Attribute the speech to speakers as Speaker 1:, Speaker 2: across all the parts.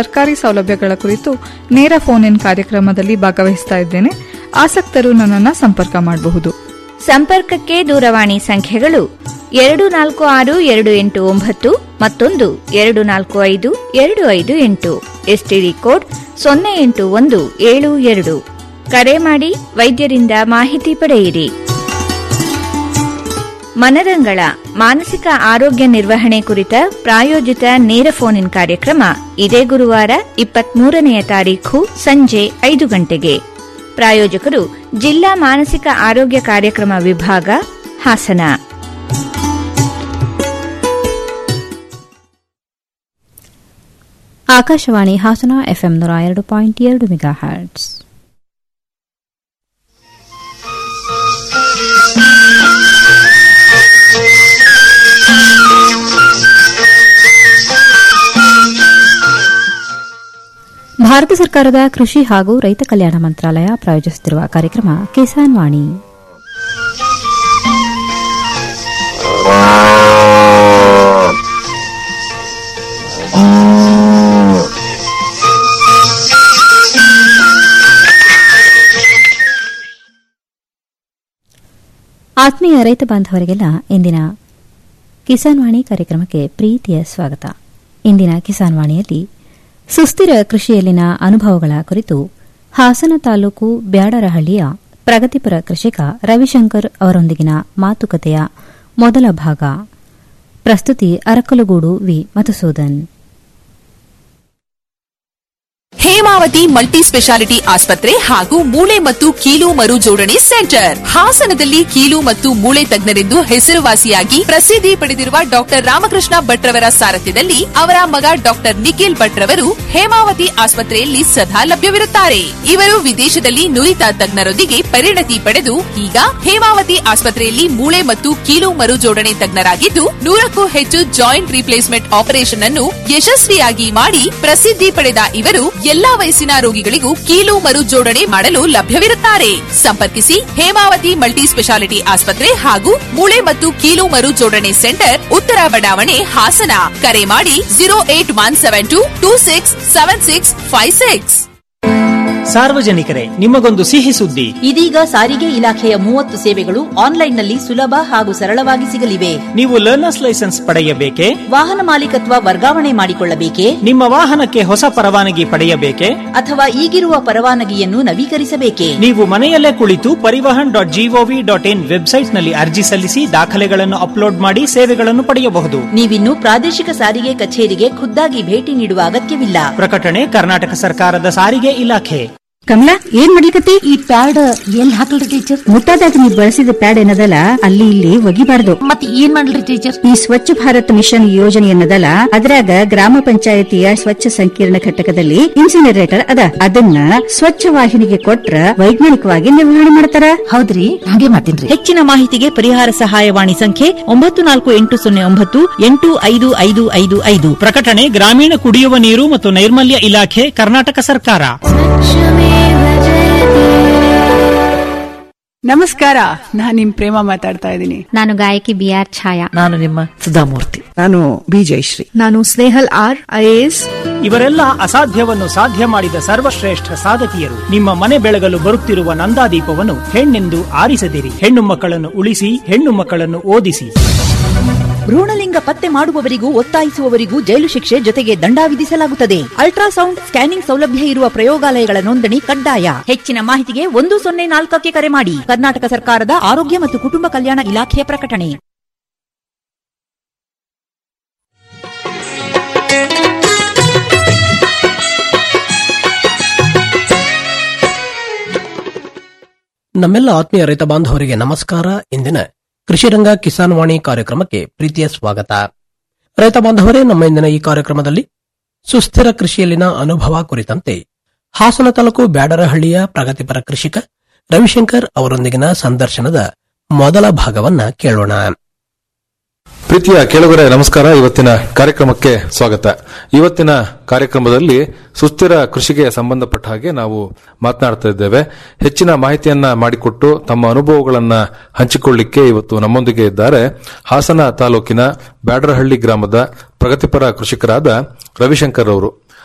Speaker 1: ಸರ್ಕಾರಿ ಸೌಲಭ್ಯಗಳ ಕುರಿತು ನೇರ ಫೋನ್ ಇನ್ ಕಾರ್ಯಕ್ರಮದಲ್ಲಿ ಭಾಗವಹಿಸ್ತಾ ಇದ್ದೇನೆ ಆಸಕ್ತರು ನನ್ನನ್ನು ಸಂಪರ್ಕ ಮಾಡಬಹುದು
Speaker 2: ಸಂಪರ್ಕಕ್ಕೆ ದೂರವಾಣಿ ಸಂಖ್ಯೆಗಳು ಎರಡು ನಾಲ್ಕು ಆರು ಎರಡು ಎಂಟು ಒಂಬತ್ತು ಮತ್ತೊಂದು ಎರಡು ನಾಲ್ಕು ಐದು ಎರಡು ಐದು ಎಂಟು ಎಸ್ಟಿಡಿ ಕೋಡ್ ಸೊನ್ನೆ ಎಂಟು ಒಂದು ಏಳು ಎರಡು ಕರೆ ಮಾಡಿ ವೈದ್ಯರಿಂದ ಮಾಹಿತಿ ಪಡೆಯಿರಿ ಮನರಂಗಳ ಮಾನಸಿಕ ಆರೋಗ್ಯ ನಿರ್ವಹಣೆ ಕುರಿತ ಪ್ರಾಯೋಜಿತ ನೇರ ಫೋನ್ ಇನ್ ಕಾರ್ಯಕ್ರಮ ಇದೇ ಗುರುವಾರ ಇಪ್ಪತ್ಮೂರನೆಯ ತಾರೀಖು ಸಂಜೆ ಐದು ಗಂಟೆಗೆ ಪ್ರಾಯೋಜಕರು ಜಿಲ್ಲಾ ಮಾನಸಿಕ ಆರೋಗ್ಯ ಕಾರ್ಯಕ್ರಮ ವಿಭಾಗ ಹಾಸನ
Speaker 3: ಆಕಾಶವಾಣಿ ಹಾಸನ ಎಫ್ಎಂ ನೂರ ಎರಡು ಪಾಯಿಂಟ್ ಎರಡು ಮೆಗಾ ಹರ್ಟ್ಸ್ ಭಾರತ ಸರ್ಕಾರದ ಕೃಷಿ ಹಾಗೂ ರೈತ ಕಲ್ಯಾಣ ಮಂತ್ರಾಲಯ ಪ್ರಾಯೋಜಿಸುತ್ತಿರುವ ಕಾರ್ಯಕ್ರಮ ಕಿಸಾನ್ ವಾಣಿ ಆತ್ಮೀಯ ರೈತ ಬಾಂಧವರಿಗೆಲ್ಲ ಇಂದಿನ ಕಿಸಾನ್ ವಾಣಿ ಕಾರ್ಯಕ್ರಮಕ್ಕೆ ಪ್ರೀತಿಯ ಸ್ವಾಗತ ಇಂದಿನ ಕಿಸಾನ್ ವಾಣಿಯಲ್ಲಿ ಸುಸ್ಥಿರ ಕೃಷಿಯಲ್ಲಿನ ಅನುಭವಗಳ ಕುರಿತು ಹಾಸನ ತಾಲೂಕು ಬ್ಯಾಡರಹಳ್ಳಿಯ ಪ್ರಗತಿಪರ ಕೃಷಿಕ ರವಿಶಂಕರ್ ಅವರೊಂದಿಗಿನ ಮಾತುಕತೆಯ ಮೊದಲ ಭಾಗ ಪ್ರಸ್ತುತಿ Arakalagudu V Madhusudan
Speaker 4: Hemavathi multi speciality ಆಸ್ಪತ್ರೆ ಹಾಗೂ ಮೂಳೆ ಮತ್ತು ಕೀಲು ಮರು ಜೋಡಣೆ ಸೆಂಟರ್ ಹಾಸನದಲ್ಲಿ ಕೀಲು ಮತ್ತು ಮೂಳೆ ತಜ್ಞರೆಂದು ಹೆಸರುವಾಸಿಯಾಗಿ ಪ್ರಸಿದ್ಧಿ ಪಡೆದಿರುವ ಡಾಕ್ಟರ್ ರಾಮಕೃಷ್ಣ ಭಟ್ರವರ ಸಾರಥ್ಯದಲ್ಲಿ ಅವರ ಮಗ ಡಾಕ್ಟರ್ ನಿಖಿಲ್ ಭಟ್ರವರು ಹೇಮಾವತಿ ಆಸ್ಪತ್ರೆಯಲ್ಲಿ ಸದಾ ಲಭ್ಯವಿರುತ್ತಾರೆ ಇವರು ವಿದೇಶದಲ್ಲಿ ನುರಿತ ತಜ್ಞರೊಂದಿಗೆ ಪರಿಣತಿ ಪಡೆದು ಈಗ ಹೇಮಾವತಿ ಆಸ್ಪತ್ರೆಯಲ್ಲಿ ಮೂಳೆ ಮತ್ತು ಕೀಲು ಮರು ಜೋಡಣೆ ತಜ್ಞರಾಗಿದ್ದು ನೂರಕ್ಕೂ ಹೆಚ್ಚು ಜಾಯಿಂಟ್ ರಿಪ್ಲೇಸ್ಮೆಂಟ್ ಆಪರೇಷನ್ ಅನ್ನು ಯಶಸ್ವಿಯಾಗಿ ಮಾಡಿ ಪ್ರಸಿದ್ಧಿ ಪಡೆದ ಇವರು ಎಲ್ಲಾ ವಯಸ್ಸಿನ ರೋಗಿಗಳಿಗೂ ಕೀಲು ಮರು ಜೋಡಣೆ ಮಾಡಲು ಲಭ್ಯವಿರುತ್ತಾರೆ ಸಂಪರ್ಕಿಸಿ ಹೇಮಾವತಿ ಮಲ್ಟಿ ಸ್ಪೆಷಾಲಿಟಿ ಆಸ್ಪತ್ರೆ ಹಾಗೂ ಮೂಳೆ ಮತ್ತು ಕೀಲು ಮರು ಜೋಡಣೆ ಸೆಂಟರ್ ಉತ್ತರ ಬಡಾವಣೆ ಹಾಸನ ಕರೆ ಮಾಡಿ zero eight one seven two two six seven six five six
Speaker 5: ಸಾರ್ವಜನಿಕರೇ ನಿಮಗೊಂದು ಸಿಹಿ ಸುದ್ದಿ
Speaker 6: ಇದೀಗ ಸಾರಿಗೆ ಇಲಾಖೆಯ ಮೂವತ್ತು ಸೇವೆಗಳು ಆನ್ಲೈನ್ನಲ್ಲಿ ಸುಲಭ ಹಾಗೂ ಸರಳವಾಗಿ ಸಿಗಲಿವೆ
Speaker 5: ನೀವು ಲರ್ನರ್ಸ್ ಲೈಸೆನ್ಸ್ ಪಡೆಯಬೇಕೆ
Speaker 6: ವಾಹನ ಮಾಲೀಕತ್ವ ವರ್ಗಾವಣೆ ಮಾಡಿಕೊಳ್ಳಬೇಕೆ
Speaker 5: ನಿಮ್ಮ ವಾಹನಕ್ಕೆ ಹೊಸ ಪರವಾನಗಿ ಪಡೆಯಬೇಕೆ
Speaker 6: ಅಥವಾ ಈಗಿರುವ ಪರವಾನಗಿಯನ್ನು ನವೀಕರಿಸಬೇಕೆ
Speaker 5: ನೀವು ಮನೆಯಲ್ಲೇ ಕುಳಿತು Parivahan dot gov dot in ವೆಬ್ಸೈಟ್ನಲ್ಲಿ ಅರ್ಜಿ ಸಲ್ಲಿಸಿ ದಾಖಲೆಗಳನ್ನು ಅಪ್ಲೋಡ್ ಮಾಡಿ ಸೇವೆಗಳನ್ನು ಪಡೆಯಬಹುದು
Speaker 6: ನೀವಿನ್ನು ಪ್ರಾದೇಶಿಕ ಸಾರಿಗೆ ಕಚೇರಿಗೆ ಖುದ್ದಾಗಿ ಭೇಟಿ ನೀಡುವ ಅಗತ್ಯವಿಲ್ಲ
Speaker 5: ಪ್ರಕಟಣೆ ಕರ್ನಾಟಕ ಸರ್ಕಾರದ ಸಾರಿಗೆ ಇಲಾಖೆ
Speaker 7: ಕಮಲಾ ಏನ್ ಮಾಡ್ಲಿಕತ್ತಿ ಈ ಪ್ಯಾಡ್ ಎಲ್ಲಿ ಹಾಕಲ್ರಿ ಟೀಚರ್ ಮುಟ್ಟಾದಾಗ ನೀವು ಬಳಸಿದ ಪ್ಯಾಡ್ ಏನದಲ್ಲ ಅಲ್ಲಿ ಇಲ್ಲಿ ಒಗಿಬಾರ್ದು
Speaker 8: ಮತ್ತೆ ಏನ್ ಮಾಡ್ಲಿ ಟೀಚರ್
Speaker 7: ಈ ಸ್ವಚ್ಛ ಭಾರತ್ ಮಿಷನ್ ಯೋಜನೆ ಏನದಲ್ಲ ಅದ್ರಾಗ ಗ್ರಾಮ ಪಂಚಾಯತಿಯ ಸ್ವಚ್ಛ ಸಂಕೀರ್ಣ ಘಟಕದಲ್ಲಿ ಇನ್ಸಿನರೇಟರ್ ಅದ ಅದನ್ನ ಸ್ವಚ್ಛ ವಾಹಿನಿಗೆ ಕೊಟ್ರ ವೈಜ್ಞಾನಿಕವಾಗಿ ನಿರ್ವಹಣೆ ಮಾಡ್ತಾರ
Speaker 8: ಹೌದ್ರಿ ಹಾಗೆ ಮಾಡ್ತೀನ್ರಿ
Speaker 6: ಹೆಚ್ಚಿನ ಮಾಹಿತಿಗೆ ಪರಿಹಾರ ಸಹಾಯವಾಣಿ ಸಂಖ್ಯೆ ಒಂಬತ್ತು ನಾಲ್ಕು ಎಂಟು ಸೊನ್ನೆ ಒಂಬತ್ತು ಎಂಟು ಐದು ಐದು ಐದು ಐದು
Speaker 5: ಪ್ರಕಟಣೆ ಗ್ರಾಮೀಣ ಕುಡಿಯುವ ನೀರು ಮತ್ತು ನೈರ್ಮಲ್ಯ ಇಲಾಖೆ ಕರ್ನಾಟಕ ಸರ್ಕಾರ
Speaker 9: ನಮಸ್ಕಾರ ನಾನ್ ನಿಮ್ ಪ್ರೇಮ ಮಾತಾಡ್ತಾ ಇದ್ದೀನಿ
Speaker 3: ನಾನು ಗಾಯಕಿ ಬಿಆರ್ ಛಾಯಾ
Speaker 10: ನಾನು ನಿಮ್ಮ ಸುಧಾಮೂರ್ತಿ
Speaker 9: ನಾನು ಬಿ ಜಯಶ್ರೀ
Speaker 1: ನಾನು ಸ್ನೇಹಲ್ ಆರ್ ಐಎಎಸ್
Speaker 5: ಇವರೆಲ್ಲ ಅಸಾಧ್ಯವನ್ನು ಸಾಧ್ಯ ಮಾಡಿದ ಸರ್ವಶ್ರೇಷ್ಠ ಸಾಧಕಿಯರು ನಿಮ್ಮ ಮನೆ ಬೆಳಗಲು ಬರುತ್ತಿರುವ ನಂದಾದೀಪವನ್ನು ಹೆಣ್ಣೆಂದು ಆರಿಸದಿರಿ ಹೆಣ್ಣು ಮಕ್ಕಳನ್ನು ಉಳಿಸಿ ಹೆಣ್ಣು ಮಕ್ಕಳನ್ನು ಓದಿಸಿ
Speaker 6: ಭ್ರೂಣಲಿಂಗ ಪತ್ತೆ ಮಾಡುವವರಿಗೂ ಒತ್ತಾಯಿಸುವವರಿಗೂ ಜೈಲು ಶಿಕ್ಷೆ ಜೊತೆಗೆ ದಂಡ ವಿಧಿಸಲಾಗುತ್ತದೆ ಅಲ್ಟ್ರಾಸೌಂಡ್ ಸ್ಕ್ಯಾನಿಂಗ್ ಸೌಲಭ್ಯ ಇರುವ ಪ್ರಯೋಗಾಲಯಗಳ ನೋಂದಣಿ ಕಡ್ಡಾಯ ಹೆಚ್ಚಿನ ಮಾಹಿತಿಗೆ ಒಂದು ಸೊನ್ನೆ ನಾಲ್ಕಕ್ಕೆ ಕರೆ ಮಾಡಿ ಕರ್ನಾಟಕ ಸರ್ಕಾರದ ಆರೋಗ್ಯ ಮತ್ತು ಕುಟುಂಬ ಕಲ್ಯಾಣ ಇಲಾಖೆಯ ಪ್ರಕಟಣೆ
Speaker 11: ನಮ್ಮೆಲ್ಲ ಆತ್ಮೀಯ ರೈತ ಬಾಂಧವರಿಗೆ ನಮಸ್ಕಾರ ಇಂದಿನ ಕೃಷಿರಂಗ ಕಿಸಾನ್ ವಾಣಿ ಕಾರ್ಯಕ್ರಮಕ್ಕೆ ಪ್ರೀತಿಯ ಸ್ವಾಗತ ರೈತ ಬಾಂಧವರೇ ನಮ್ಮ ಇಂದಿನ ಈ ಕಾರ್ಯಕ್ರಮದಲ್ಲಿ ಸುಸ್ಥಿರ ಕೃಷಿಯಲ್ಲಿನ ಅನುಭವ ಕುರಿತಂತೆ ಹಾಸನ ತಾಲೂಕು ಬ್ಯಾಡರಹಳ್ಳಿಯ ಪ್ರಗತಿಪರ ಕೃಷಿಕ ರವಿಶಂಕರ್ ಅವರೊಂದಿಗಿನ ಸಂದರ್ಶನದ ಮೊದಲ ಭಾಗವನ್ನ ಕೇಳೋಣ
Speaker 12: ಪ್ರೀತಿಯ ಕೇಳುಗರೆ ನಮಸ್ಕಾರ ಇವತ್ತಿನ ಕಾರ್ಯಕ್ರಮಕ್ಕೆ ಸ್ವಾಗತ ಇವತ್ತಿನ ಕಾರ್ಯಕ್ರಮದಲ್ಲಿ ಸುಸ್ಥಿರ ಕೃಷಿಗೆ ಸಂಬಂಧಪಟ್ಟ ಹಾಗೆ ನಾವು ಮಾತನಾಡ್ತಾ ಇದ್ದೇವೆ ಹೆಚ್ಚಿನ ಮಾಹಿತಿಯನ್ನ ಮಾಡಿಕೊಟ್ಟು ತಮ್ಮ ಅನುಭವಗಳನ್ನ ಹಂಚಿಕೊಳ್ಳಿಕ್ಕೆ ಇವತ್ತು ನಮ್ಮೊಂದಿಗೆ ಇದ್ದಾರೆ ಹಾಸನ ತಾಲೂಕಿನ ಬ್ಯಾಡರಹಳ್ಳಿ ಗ್ರಾಮದ ಪ್ರಗತಿಪರ ಕೃಷಿಕರಾದ ರವಿಶಂಕರ್ ಅವರು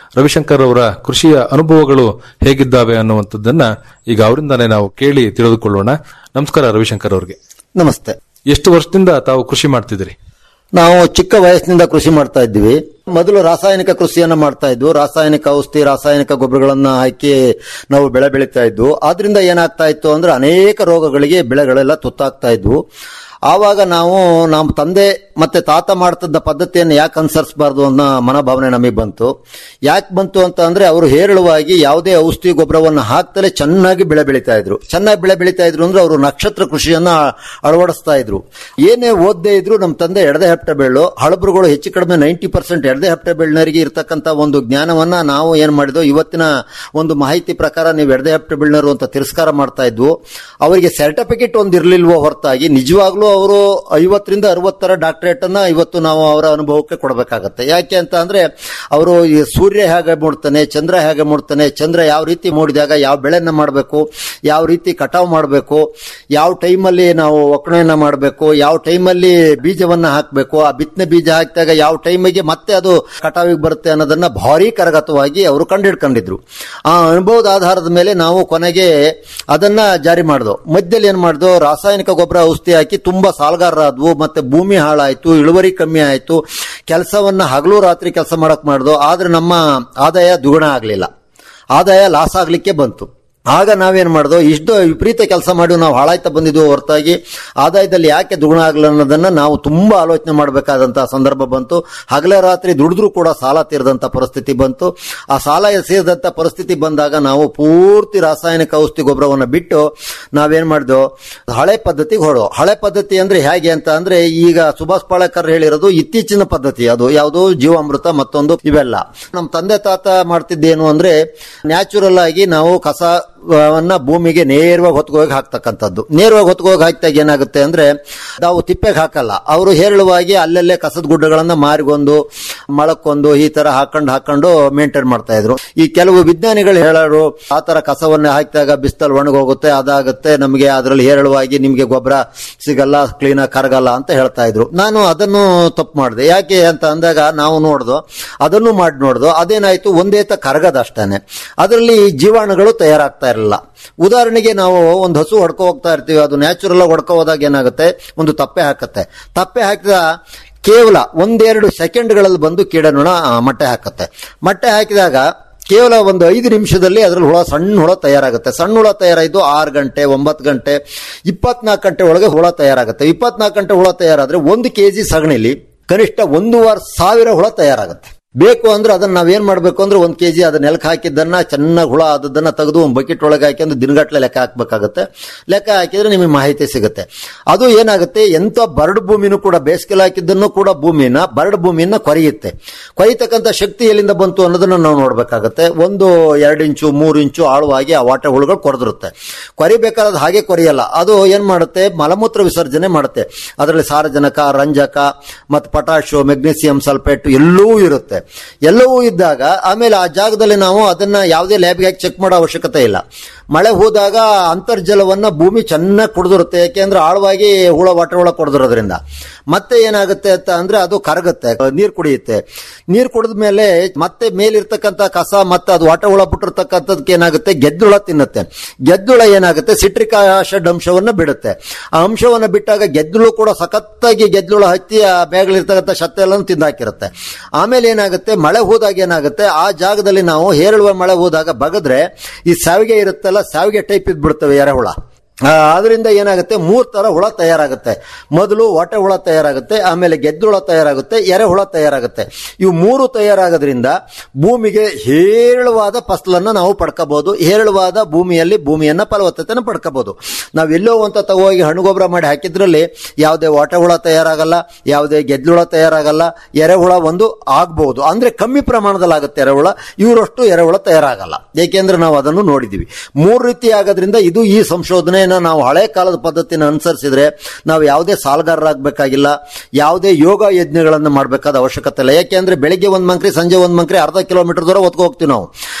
Speaker 12: ರವಿಶಂಕರ್ ಅವರ ಕೃಷಿಯ ಅನುಭವಗಳು ಹೇಗಿದ್ದಾವೆ ಅನ್ನುವಂಥದ್ದನ್ನ ಈಗ ಅವರಿಂದಾನೇ ನಾವು ಕೇಳಿ ತಿಳಿದುಕೊಳ್ಳೋಣ ನಮಸ್ಕಾರ ರವಿಶಂಕರ್ ಅವರಿಗೆ
Speaker 10: ನಮಸ್ತೆ
Speaker 12: ಎಷ್ಟು ವರ್ಷದಿಂದ ತಾವು ಕೃಷಿ ಮಾಡ್ತಿದ್ದೀರಿ
Speaker 10: ನಾವು ಚಿಕ್ಕ ವಯಸ್ಸಿನಿಂದ ಕೃಷಿ ಮಾಡ್ತಾ ಇದ್ವಿ ಮೊದಲು ರಾಸಾಯನಿಕ ಕೃಷಿಯನ್ನ ಮಾಡ್ತಾ ಇದ್ವು ರಾಸಾಯನಿಕ ಔಷಧಿ ರಾಸಾಯನಿಕ ಗೊಬ್ಬರಗಳನ್ನ ಹಾಕಿ ನಾವು ಬೆಳೆ ಬೆಳೀತಾ ಇದ್ವು ಆದ್ರಿಂದ ಏನಾಗ್ತಾ ಇತ್ತು ಅಂದ್ರೆ ಅನೇಕ ರೋಗಗಳಿಗೆ ಬೆಳೆಗಳೆಲ್ಲ ತುತ್ತಾಗ್ತಾ ಇದ್ವು ಆವಾಗ ನಾವು ನಮ್ಮ ತಂದೆ ಮತ್ತೆ ತಾತ ಮಾಡ್ತಿದ್ದ ಪದ್ಧತಿಯನ್ನು ಯಾಕೆ ಅನುಸರಿಸಬಾರ್ದು ಅನ್ನೋ ಮನೋಭಾವನೆ ನಮಗೆ ಬಂತು ಯಾಕೆ ಬಂತು ಅಂತ ಅಂದ್ರೆ ಅವರು ಹೇರಳವಾಗಿ ಯಾವುದೇ ಔಷಧಿ ಗೊಬ್ಬರವನ್ನು ಹಾಕ್ತಲೇ ಚೆನ್ನಾಗಿ ಬೆಳೆ ಬೆಳೀತಾ ಇದ್ರು ಚೆನ್ನಾಗಿ ಬೆಳೆ ಬೆಳೀತಾ ಇದ್ರು ಅಂದ್ರೆ ಅವರು ನಕ್ಷತ್ರ ಕೃಷಿಯನ್ನ ಅಳವಡಿಸ್ತಾ ಇದ್ರು ಏನೇ ಓದದೇ ಇದ್ರು ನಮ್ಮ ತಂದೆ ಎಡದೆ ಹೆಪ್ಟ ಬೆಳ್ಳು ಹಳಬರುಗಳು ಹೆಚ್ಚು ಕಡಿಮೆ ನೈಂಟಿ ಪರ್ಸೆಂಟ್ ಎಡದೆ ಹೆಪ್ಟ ಬೆಳ್ನರಿಗೆ ಇರ್ತಕ್ಕಂಥ ಒಂದು ಜ್ಞಾನವನ್ನ ನಾವು ಏನ್ ಮಾಡಿದ್ವು ಇವತ್ತಿನ ಒಂದು ಮಾಹಿತಿ ಪ್ರಕಾರ ನೀವು ಎಡದೆ ಹೆಪ್ಟ ಬೆಳ್ನರು ಅಂತ ತಿರಸ್ಕಾರ ಮಾಡ್ತಾ ಇದ್ವು ಅವರಿಗೆ ಸರ್ಟಿಫಿಕೇಟ್ ಒಂದು ಇರ್ಲಿಲ್ವೋ ಹೊರತಾಗಿ ನಿಜವಾಗ್ಲೂ ಅವರು ಐವತ್ತರಿಂದ ಅರವತ್ತರ ಡಾಕ್ಟರೇಟ್ ಅನ್ನ ಇವತ್ತು ನಾವು ಅವರ ಅನುಭವಕ್ಕೆ ಕೊಡಬೇಕಾಗತ್ತೆ ಯಾಕೆ ಅಂತ ಅಂದ್ರೆ ಅವರು ಈ ಸೂರ್ಯ ಹೇಗೆ ಮೂಡ್ತಾನೆ ಚಂದ್ರ ಹೇಗೆ ಮೂಡ್ತಾನೆ ಚಂದ್ರ ಯಾವ ರೀತಿ ಮೂಡಿದಾಗ ಯಾವ ಬೆಳೆನ ಮಾಡಬೇಕು ಯಾವ ರೀತಿ ಕಟಾವು ಮಾಡಬೇಕು ಯಾವ ಟೈಮಲ್ಲಿ ನಾವು ಒಕ್ಕಣೆಯನ್ನ ಮಾಡಬೇಕು ಯಾವ ಟೈಮಲ್ಲಿ ಬೀಜವನ್ನ ಹಾಕಬೇಕು ಆ ಬಿತ್ತನೆ ಬೀಜ ಹಾಕಿದಾಗ ಯಾವ ಟೈಮಿಗೆ ಮತ್ತೆ ಅದು ಕಟಾವಿಗೆ ಬರುತ್ತೆ ಅನ್ನೋದನ್ನ ಭಾರಿ ಕರಗತವಾಗಿ ಅವರು ಕಂಡಿಡ್ಕೊಂಡಿದ್ರು ಆ ಅನುಭವದ ಆಧಾರದ ಮೇಲೆ ನಾವು ಕೊನೆಗೆ ಅದನ್ನ ಜಾರಿ ಮಾಡಿದ್ವು ಮಧ್ಯದಲ್ಲಿ ಏನ್ ಮಾಡಿದ್ವು ರಾಸಾಯನಿಕ ಗೊಬ್ಬರ ಔಷಧಿ ಹಾಕಿ ತುಂಬಾ ಸಾಲಗಾರರಾದ್ವು ಮತ್ತೆ ಭೂಮಿ ಹಾಳಾಯ್ತು ಇಳುವರಿ ಕಮ್ಮಿ ಆಯ್ತು ಕೆಲಸವನ್ನ ಹಗಲು ರಾತ್ರಿ ಕೆಲಸ ಮಾಡಕ್ ಮಾಡಿದ್ವು ಆದ್ರೆ ನಮ್ಮ ಆದಾಯ ದ್ವಿಗುಣ ಆಗ್ಲಿಲ್ಲ ಆದಾಯ ಲಾಸ್ ಆಗ್ಲಿಕ್ಕೆ ಬಂತು ಆಗ ನಾವೇನ್ ಮಾಡಿದ್ವು ಇಷ್ಟು ವಿಪರೀತ ಕೆಲಸ ಮಾಡಿ ನಾವು ಹಾಳಾಯ್ತಾ ಬಂದಿದ್ವು ಹೊರತಾಗಿ ಆದಾಯದಲ್ಲಿ ಯಾಕೆ ದುಗುಣ ಆಗಲ್ಲ ಅನ್ನೋದನ್ನ ನಾವು ತುಂಬಾ ಆಲೋಚನೆ ಮಾಡಬೇಕಾದಂತಹ ಸಂದರ್ಭ ಬಂತು ಹಗಲ ರಾತ್ರಿ ದುಡಿದ್ರೂ ಕೂಡ ಸಾಲ ತೀರದಂತ ಪರಿಸ್ಥಿತಿ ಬಂತು ಆ ಸಾಲ ಸೇರಿದಂತ ಪರಿಸ್ಥಿತಿ ಬಂದಾಗ ನಾವು ಪೂರ್ತಿ ರಾಸಾಯನಿಕ ಔಷಧಿ ಗೊಬ್ಬರವನ್ನು ಬಿಟ್ಟು ನಾವೇನ್ ಮಾಡಿದ್ವು ಹಳೆ ಪದ್ಧತಿಗೆ ಹೊಡೋ ಹಳೆ ಪದ್ಧತಿ ಅಂದ್ರೆ ಹೇಗೆ ಅಂತ ಅಂದ್ರೆ ಈಗ ಸುಭಾಷ್ ಪಾಳೇಕರ್ ಹೇಳಿರೋದು ಇತ್ತೀಚಿನ ಪದ್ಧತಿ ಅದು ಯಾವುದು ಜೀವಾಮೃತ ಮತ್ತೊಂದು ಇವೆಲ್ಲ ನಮ್ಮ ತಂದೆ ತಾತ ಮಾಡ್ತಿದ್ದೇನು ಅಂದ್ರೆ ನ್ಯಾಚುರಲ್ ಆಗಿ ನಾವು ಕಸ ವನ್ನ ಭೂಮಿಗೆ ನೇರವಾಗಿ ಹೊತ್ಕೋಗಿ ಹಾಕ್ತಕ್ಕಂಥದ್ದು ನೇರವಾಗಿ ಹೊತ್ಕೋಗಿ ಹಾಕಿದಾಗ ಏನಾಗುತ್ತೆ ಅಂದ್ರೆ ನಾವು ತಿಪ್ಪೆಗೆ ಹಾಕಲ್ಲ ಅವರು ಹೇರಳವಾಗಿ ಅಲ್ಲಲ್ಲೇ ಕಸದ ಗುಡ್ಡಗಳನ್ನ ಮಾರಿಗೊಂದು ಮಳಕ್ಕೊಂದು ಈ ತರ ಹಾಕೊಂಡು ಹಾಕೊಂಡು ಮೇಂಟೈನ್ ಮಾಡ್ತಾ ಇದ್ರು ಈ ಕೆಲವು ವಿಜ್ಞಾನಿಗಳು ಹೇಳೋರು ಆ ತರ ಕಸವನ್ನ ಹಾಕಿದಾಗ ಬಿಸ್ತಲ್ ಒಣಗೋಗುತ್ತೆ ಅದಾಗುತ್ತೆ ನಮಗೆ ಅದರಲ್ಲಿ ಹೇರಳವಾಗಿ ನಿಮ್ಗೆ ಗೊಬ್ಬರ ಸಿಗಲ್ಲ ಕ್ಲೀನ್ ಆಗಿ ಕರಗಲ್ಲ ಅಂತ ಹೇಳ್ತಾ ಇದ್ರು ನಾನು ಅದನ್ನು ತಪ್ಪು ಮಾಡಿದೆ ಯಾಕೆ ಅಂತ ಅಂದಾಗ ನಾವು ನೋಡ್ದು ಅದನ್ನು ಮಾಡಿ ನೋಡ್ದು ಅದೇನಾಯ್ತು ಒಂದೇ ತ ಕರಗದಷ್ಟೇನೆ ಅದರಲ್ಲಿ ಜೀವಾಣುಗಳು ತಯಾರಾಗ್ತಾ ಇರಲಿಲ್ಲ ಉದಾಹರಣೆಗೆ ನಾವು ಒಂದು ಹಸು ಹೊಡ್ಕೊ ಹೋಗ್ತಾ ಇರ್ತೀವಿ ಅದು ನ್ಯಾಚುರಲ್ ಆಗಿ ಹೊಡ್ಕೊ ಹೋದಾಗ ಏನಾಗುತ್ತೆ ಒಂದು ತಪ್ಪೆ ಹಾಕತ್ತೆ ತಪ್ಪೆ ಹಾಕಿದ ಕೇವಲ ಒಂದೆರಡು ಸೆಕೆಂಡ್ಗಳಲ್ಲಿ ಬಂದು ಕೀಡನುಣ ಮೊಟ್ಟೆ ಹಾಕತ್ತೆ ಮೊಟ್ಟೆ ಹಾಕಿದಾಗ ಕೇವಲ ಒಂದು ಐದು ನಿಮಿಷದಲ್ಲಿ ಅದರಲ್ಲಿ ಹುಳ ಸಣ್ಣ ಹುಳ ತಯಾರಾಗುತ್ತೆ ಸಣ್ಣ ಹುಳ ತಯಾರಾಯ್ತು ಆರು ಗಂಟೆ ಒಂಬತ್ತು ಗಂಟೆ ಇಪ್ಪತ್ನಾಲ್ಕು ಗಂಟೆ ಒಳಗೆ ಹುಳ ತಯಾರಾಗುತ್ತೆ ಇಪ್ಪತ್ನಾಲ್ಕು ಗಂಟೆ ಹುಳ ತಯಾರಾದ್ರೆ ಒಂದು ಕೆಜಿ ಸಗಣಿಲಿ ಕನಿಷ್ಠ ಒಂದೂವರೆ ಸಾವಿರ ಹುಳ ತಯಾರಾಗುತ್ತೆ ಬೇಕು ಅಂದ್ರೆ ಅದನ್ನ ನಾವೇನ್ ಮಾಡ್ಬೇಕು ಅಂದ್ರೆ ಒಂದ್ ಕೆಜಿ ಅದನ್ನ ನೆಲಕ್ಕೆ ಹಾಕಿದ್ದನ್ನ ಚೆನ್ನಾಗಿ ಹುಳ ಆದದನ್ನ ತೆಗೆದು ಒಂದು ಬಕೆಟ್ ಒಳಗೆ ಹಾಕಿ ದಿನಗಟ್ಲೆ ಲೆಕ್ಕ ಹಾಕ್ಬೇಕಾಗತ್ತೆ ಲೆಕ್ಕ ಹಾಕಿದ್ರೆ ನಿಮಗೆ ಮಾಹಿತಿ ಸಿಗುತ್ತೆ ಅದು ಏನಾಗುತ್ತೆ ಎಂತ ಬರಡು ಭೂಮಿನೂ ಕೂಡ ಬೇಸಿಗೆಲ್ ಹಾಕಿದ್ದನ್ನು ಕೂಡ ಭೂಮಿನ ಬರಡು ಭೂಮಿಯನ್ನ ಕೊರೆಯುತ್ತೆ ಕೊರಿತಕ್ಕಂಥ ಶಕ್ತಿ ಎಲ್ಲಿಂದ ಬಂತು ಅನ್ನೋದನ್ನ ನಾವು ನೋಡ್ಬೇಕಾಗತ್ತೆ ಒಂದು ಎರಡು ಇಂಚು ಮೂರು ಇಂಚು ಆಳವಾಗಿ ಆ ವಾಟೆ ಹುಳುಗಳು ಕೊರೆದಿರುತ್ತೆ ಕೊರಿಬೇಕಾದ್ರೆ ಹಾಗೆ ಕೊರೆಯಲ್ಲ ಅದು ಏನ್ ಮಾಡುತ್ತೆ ಮಲಮೂತ್ರ ವಿಸರ್ಜನೆ ಮಾಡುತ್ತೆ ಅದರಲ್ಲಿ ಸಾರಜನಕ ರಂಜಕ ಮತ್ತು ಪೊಟ್ಯಾಶಿಯೋ ಮೆಗ್ನೀಸಿಯಂ ಸಲ್ಫೇಟ್ ಎಲ್ಲವೂ ಇರುತ್ತೆ ಎಲ್ಲವೂ ಇದ್ದಾಗ ಆಮೇಲೆ ಆ ಜಾಗದಲ್ಲಿ ನಾವು ಅದನ್ನ ಯಾವುದೇ ಲ್ಯಾಬ್ಗೆ ಹಾಕಿ ಚೆಕ್ ಮಾಡೋ ಅವಶ್ಯಕತೆ ಇಲ್ಲ ಮಳೆ ಹೋದಾಗ ಅಂತರ್ಜಲವನ್ನ ಭೂಮಿ ಚೆನ್ನಾಗಿ ಕುಡಿದಿರುತ್ತೆ ಯಾಕೆಂದ್ರೆ ಆಳವಾಗಿ ಹುಳ ವಾಟೆ ಹುಳ ಕೊಡದಿರೋದ್ರಿಂದ ಮತ್ತೆ ಏನಾಗುತ್ತೆ ಅಂತ ಅಂದ್ರೆ ಅದು ಕರಗುತ್ತೆ ನೀರು ಕುಡಿಯುತ್ತೆ ನೀರು ಕುಡಿದ ಮೇಲೆ ಮತ್ತೆ ಮೇಲಿರ್ತಕ್ಕಂಥ ಕಸ ಮತ್ತೆ ಅದು ವಾಟೆ ಹುಳ ಬಿಟ್ಟಿರ್ತಕ್ಕಂಥದಕ್ಕೆ ಏನಾಗುತ್ತೆ ಗೆದ್ದುಳ ತಿನ್ನುತ್ತೆ ಗೆದ್ದುಳ ಏನಾಗುತ್ತೆ ಸಿಟ್ರಿಕ್ ಆಸಿಡ್ ಅಂಶವನ್ನ ಬಿಡುತ್ತೆ ಆ ಅಂಶವನ್ನ ಬಿಟ್ಟಾಗ ಗೆದ್ದುಳು ಕೂಡ ಸಖತ್ತಾಗಿ ಗೆದ್ದುಳ ಹತ್ತಿ ಆ ಬ್ಯಾಗ್ಲಿರ್ತಕ್ಕಂಥ ಶತ್ತೆ ಎಲ್ಲ ತಿಂದಾಕಿರುತ್ತೆ ಆಮೇಲೆ ಏನಾಗುತ್ತೆ ಮಳೆ ಹೋದಾಗ ಏನಾಗುತ್ತೆ ಆ ಜಾಗದಲ್ಲಿ ನಾವು ಹೇರಳುವ ಮಳೆ ಹೋದಾಗ ಬಗದ್ರೆ ಈ ಸಾವಿಗೆ ಇರುತ್ತಲ್ಲ ಸಾವಿಗೆ ಟೈಪ್ ಇದ್ಬಿಡ್ತವೆ ಎರೆಹುಳ ಆದ್ರಿಂದ ಏನಾಗುತ್ತೆ ಮೂರ್ ತರ ಹುಳ ತಯಾರಾಗುತ್ತೆ ಮೊದಲು ಹೊಟ್ಟೆ ಹುಳ ತಯಾರಾಗುತ್ತೆ ಆಮೇಲೆ ಗೆದ್ದುಳ ತಯಾರಾಗುತ್ತೆ ಎರೆಹುಳ ತಯಾರಾಗುತ್ತೆ ಇವು ಮೂರು ತಯಾರಾಗೋದ್ರಿಂದ ಭೂಮಿಗೆ ಹೇರಳವಾದ ಫಸಲನ್ನ ನಾವು ಪಡ್ಕೋಬಹುದು ಹೇರಳವಾದ ಭೂಮಿಯಲ್ಲಿ ಭೂಮಿಯನ್ನ ಫಲವತ್ತತೆನ ಪಡ್ಕೋಬಹುದು ನಾವು ಎಲ್ಲೋ ಅಂತ ತಗೋಗಿ ಹಣ್ಣು ಗೊಬ್ಬರ ಮಾಡಿ ಹಾಕಿದ್ರಲ್ಲಿ ಯಾವುದೇ ಹೊಟ್ಟೆ ಹುಳ ತಯಾರಾಗಲ್ಲ ಯಾವುದೇ ಗೆದ್ದುಳ ತಯಾರಾಗಲ್ಲ ಎರೆಹುಳ ಒಂದು ಆಗ್ಬಹುದು ಅಂದ್ರೆ ಕಮ್ಮಿ ಪ್ರಮಾಣದಲ್ಲಿ ಆಗುತ್ತೆ ಎರೆಹುಳ ಇವರಷ್ಟು ಎರೆಹುಳ ತಯಾರಾಗಲ್ಲ ಏಕೆಂದ್ರೆ ನಾವು ಅದನ್ನು ನೋಡಿದೀವಿ ಮೂರು ರೀತಿ ಆಗೋದ್ರಿಂದ ಇದು ಈ ಸಂಶೋಧನೆ ನಾವು ಹಳೆ ಕಾಲದ ಪದ್ಧತಿನ ಅನುಸರಿಸಿದ್ರೆ ನಾವು ಯಾವುದೇ ಸಾಲಗಾರರಾಗಬೇಕಾಗಿಲ್ಲ ಯಾವುದೇ ಯೋಗ ಯಜ್ಞಗಳನ್ನು ಮಾಡಬೇಕಾದ ಅವಶ್ಯಕತೆ ಇಲ್ಲ ಯಾಕೆಂದ್ರೆ ಬೆಳಿಗ್ಗೆ ಒಂದ್ ಮಂಕ್ರಿ ಸಂಜೆ ಒಂದ್ ಮಂಕ್ರಿ ಅರ್ಧ ಕಿಲೋಮೀಟರ್ ದೂರ ಒತ್ಕೊ ಹೋಗ್ತೀವಿ ನಾವು